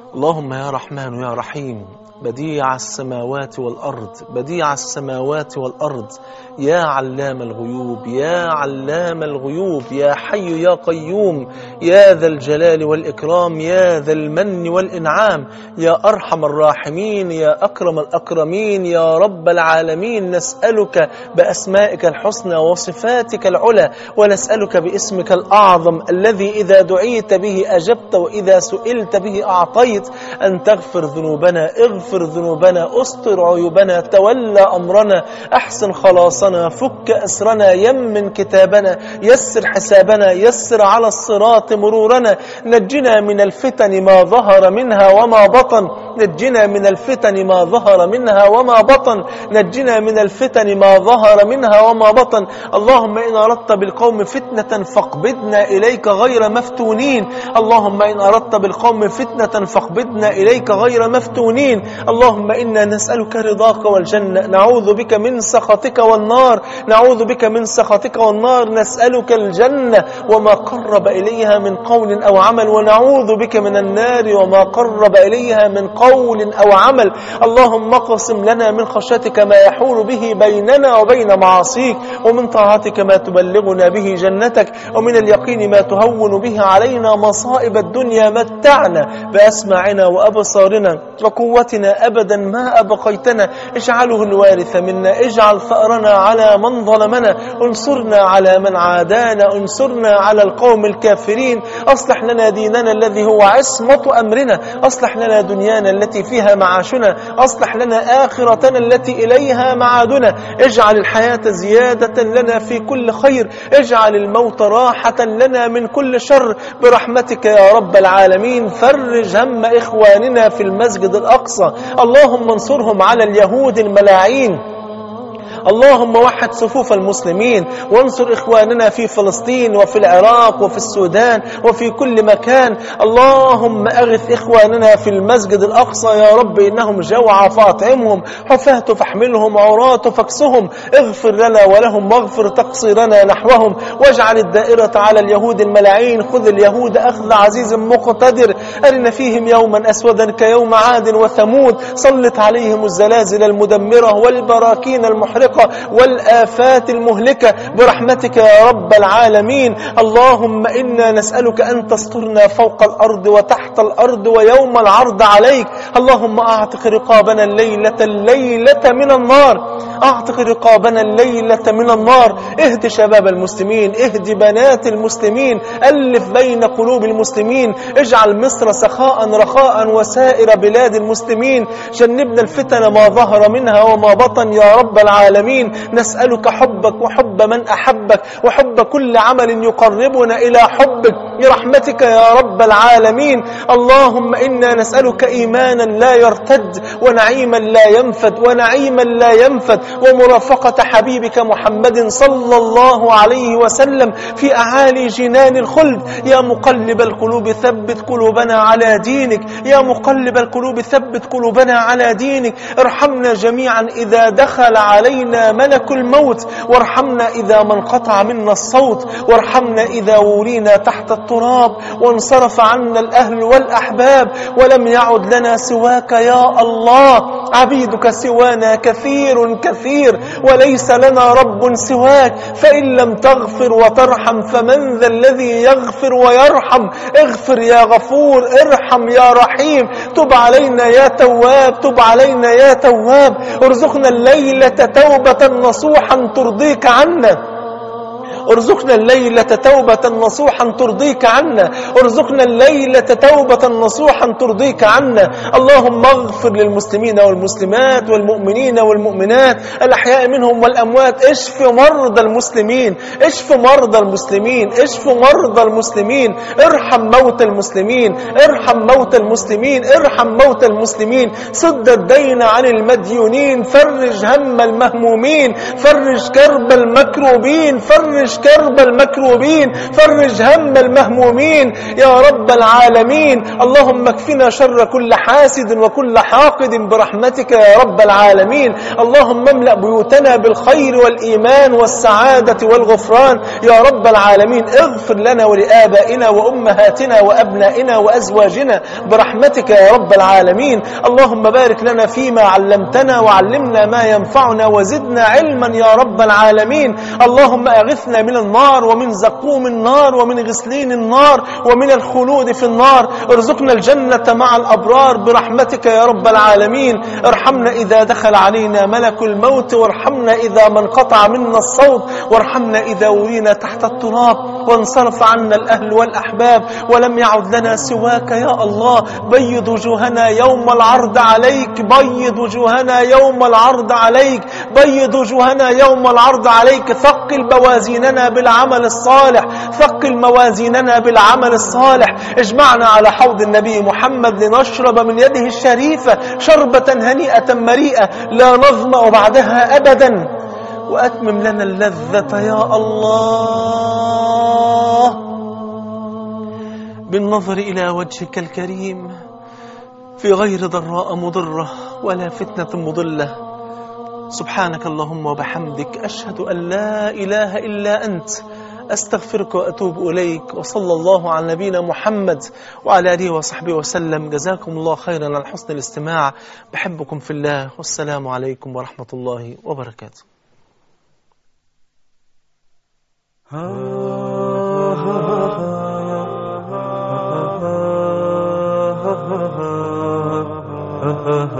اللهم يا رحمن يا رحيم بديع السماوات والأرض بديع السماوات والأرض يا علام الغيوب يا علام الغيوب يا حي يا قيوم يا ذا الجلال والإكرام يا ذا المن والإنعام يا أرحم الراحمين يا أكرم الأكرمين يا رب العالمين نسألك بأسمائك الحسنى وصفاتك العلى ونسألك باسمك الأعظم الذي إذا دعيت به أجبت وإذا سئلت به أعطيت أن تغفر ذنوبنا اغفر ذنوبنا استر عيوبنا تولى أمرنا أحسن خلاصنا فك أسرنا يمن كتابنا يسر حسابنا يسر على الصراط مرورنا نجنا من الفتن ما ظهر منها وما بطن نجنا من الفتن ما ظهر منها وما بطن نجنا من الفتن ما ظهر منها وما بطن اللهم إن أردت بالقوم فتنة فاقبضنا إليك غير مفتونين اللهم إن أردت بالقوم فتنة فاقبضنا إليك غير مفتونين اللهم إنا نسألك رضاك والجنة نعوذ بك من سخطك والنار نعوذ بك من سخطك والنار نسألك الجنة وما قرب إليها من قول أو عمل ونعوذ بك من النار وما قرب إليها من قول أو عمل اللهم اقسم لنا من خشيتك ما يحول به بيننا وبين معاصيك ومن طاعتك ما تبلغنا به جنتك ومن اليقين ما تهون به علينا مصائب الدنيا متعنا بأسماعنا وأبصارنا وقوتنا أبدا ما أبقيتنا اجعله الوارث منا اجعل ثأرنا على من ظلمنا انصرنا على من عادانا انصرنا على القوم الكافرين أصلح لنا ديننا الذي هو عصمة أمرنا أصلح لنا دنيانا التي فيها معاشنا أصلح لنا آخرتنا التي إليها معادنا اجعل الحياة زيادة لنا في كل خير اجعل الموت راحة لنا من كل شر برحمتك يا رب العالمين فرج هم إخواننا في المسجد الأقصى اللهم انصرهم على اليهود الملاعين اللهم وحد صفوف المسلمين وانصر إخواننا في فلسطين وفي العراق وفي السودان وفي كل مكان اللهم أغث إخواننا في المسجد الأقصى يا رب إنهم جوعى فاطعمهم حفاة فاحملهم عراة فاكسهم اغفر لنا ولهم واغفر تقصيرنا نحوهم واجعل الدائرة على اليهود الملاعين خذ اليهود أخذ عزيز مقتدر أرنا فيهم يوما أسودا كيوم عاد وثمود سلط عليهم الزلازل المدمرة والبراكين المحرقة والآفات المهلكة برحمتك يا رب العالمين اللهم إنا نسألك أن تسترنا فوق الأرض وتحت الأرض ويوم العرض عليك اللهم أعتق رقابنا الليلة الليلة من النار أعتق رقابنا الليلة من النار اهد شباب المسلمين اهد بنات المسلمين ألف بين قلوب المسلمين اجعل مصر سخاء رخاء وسائر بلاد المسلمين جنبنا الفتن ما ظهر منها وما بطن يا رب العالمين نسألك حبك وحب من أحبك وحب كل عمل يقربنا إلى حبك برحمتك يا رب العالمين اللهم إنا نسألك إيمانا لا يرتد ونعيما لا ينفد ونعيما لا ينفد ومرافقة حبيبك محمد صلى الله عليه وسلم في أعالي جنان الخلد يا مقلب القلوب ثبت قلوبنا على دينك يا مقلب القلوب ثبت قلوبنا على دينك ارحمنا جميعا إذا دخل علينا ملك الموت وارحمنا إذا ما انقطع منا الصوت وارحمنا إذا ولينا تحت التراب وانصرف عنا الأهل والأحباب ولم يعد لنا سواك يا الله عبيدك سوانا كثير كثير وليس لنا رب سواك فإن لم تغفر وترحم فمن ذا الذي يغفر ويرحم اغفر يا غفور ارحم يا رحيم تب علينا يا تواب تب علينا يا تواب ارزقنا الليلة توبة نصوحا ترضيك عنا ارزقنا الليلة توبة نصوحا ترضيك عنا ارزقنا الليلة توبة نصوحا ترضيك عنا اللهم اغفر للمسلمين والمسلمات والمؤمنين والمؤمنات الأحياء منهم والأموات اشف مرضى المسلمين اشف مرضى المسلمين اشف مرضى المسلمين ارحم موتى المسلمين ارحم موتى المسلمين ارحم موتى المسلمين سد الدين عن المديونين فرج هم المهمومين فرج كرب المكروبين فرج فرج كرب المكروبين فرج هم المهمومين يا رب العالمين اللهم اكفنا شر كل حاسد وكل حاقد برحمتك يا رب العالمين اللهم املأ بيوتنا بالخير والإيمان والسعادة والغفران يا رب العالمين اغفر لنا ولآبائنا وأمهاتنا وأبنائنا وأزواجنا برحمتك يا رب العالمين اللهم بارك لنا فيما علمتنا وعلمنا ما ينفعنا وزدنا علما يا رب العالمين اللهم أغثنا من النار ومن زقوم النار ومن غسلين النار ومن الخلود في النار ارزقنا الجنة مع الأبرار برحمتك يا رب العالمين ارحمنا إذا دخل علينا ملك الموت وارحمنا إذا ما انقطع منا الصوت وارحمنا إذا ولينا تحت التراب وانصرف عنا الأهل والأحباب ولم يعد لنا سواك يا الله بيض وجوهنا يوم العرض عليك بيض وجوهنا يوم العرض عليك بيض وجوهنا يوم العرض عليك ثقل موازيننا بالعمل الصالح ثقل موازيننا بالعمل الصالح اجمعنا على حوض النبي محمد لنشرب من يده الشريفة شربة هنيئة مريئة لا نظمأ بعدها أبدا وأتمم لنا اللذة يا الله بالنظر إلى وجهك الكريم في غير ضراء مضرة ولا فتنة مضلة سبحانك اللهم وبحمدك أشهد أن لا إله إلا أنت أستغفرك وأتوب إليك وصلى الله على نبينا محمد وعلى آله وصحبه وسلم جزاكم الله خيرا على حسن الاستماع بحبكم في الله والسلام عليكم ورحمة الله وبركاته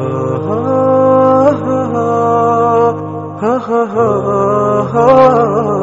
ha ha ha ha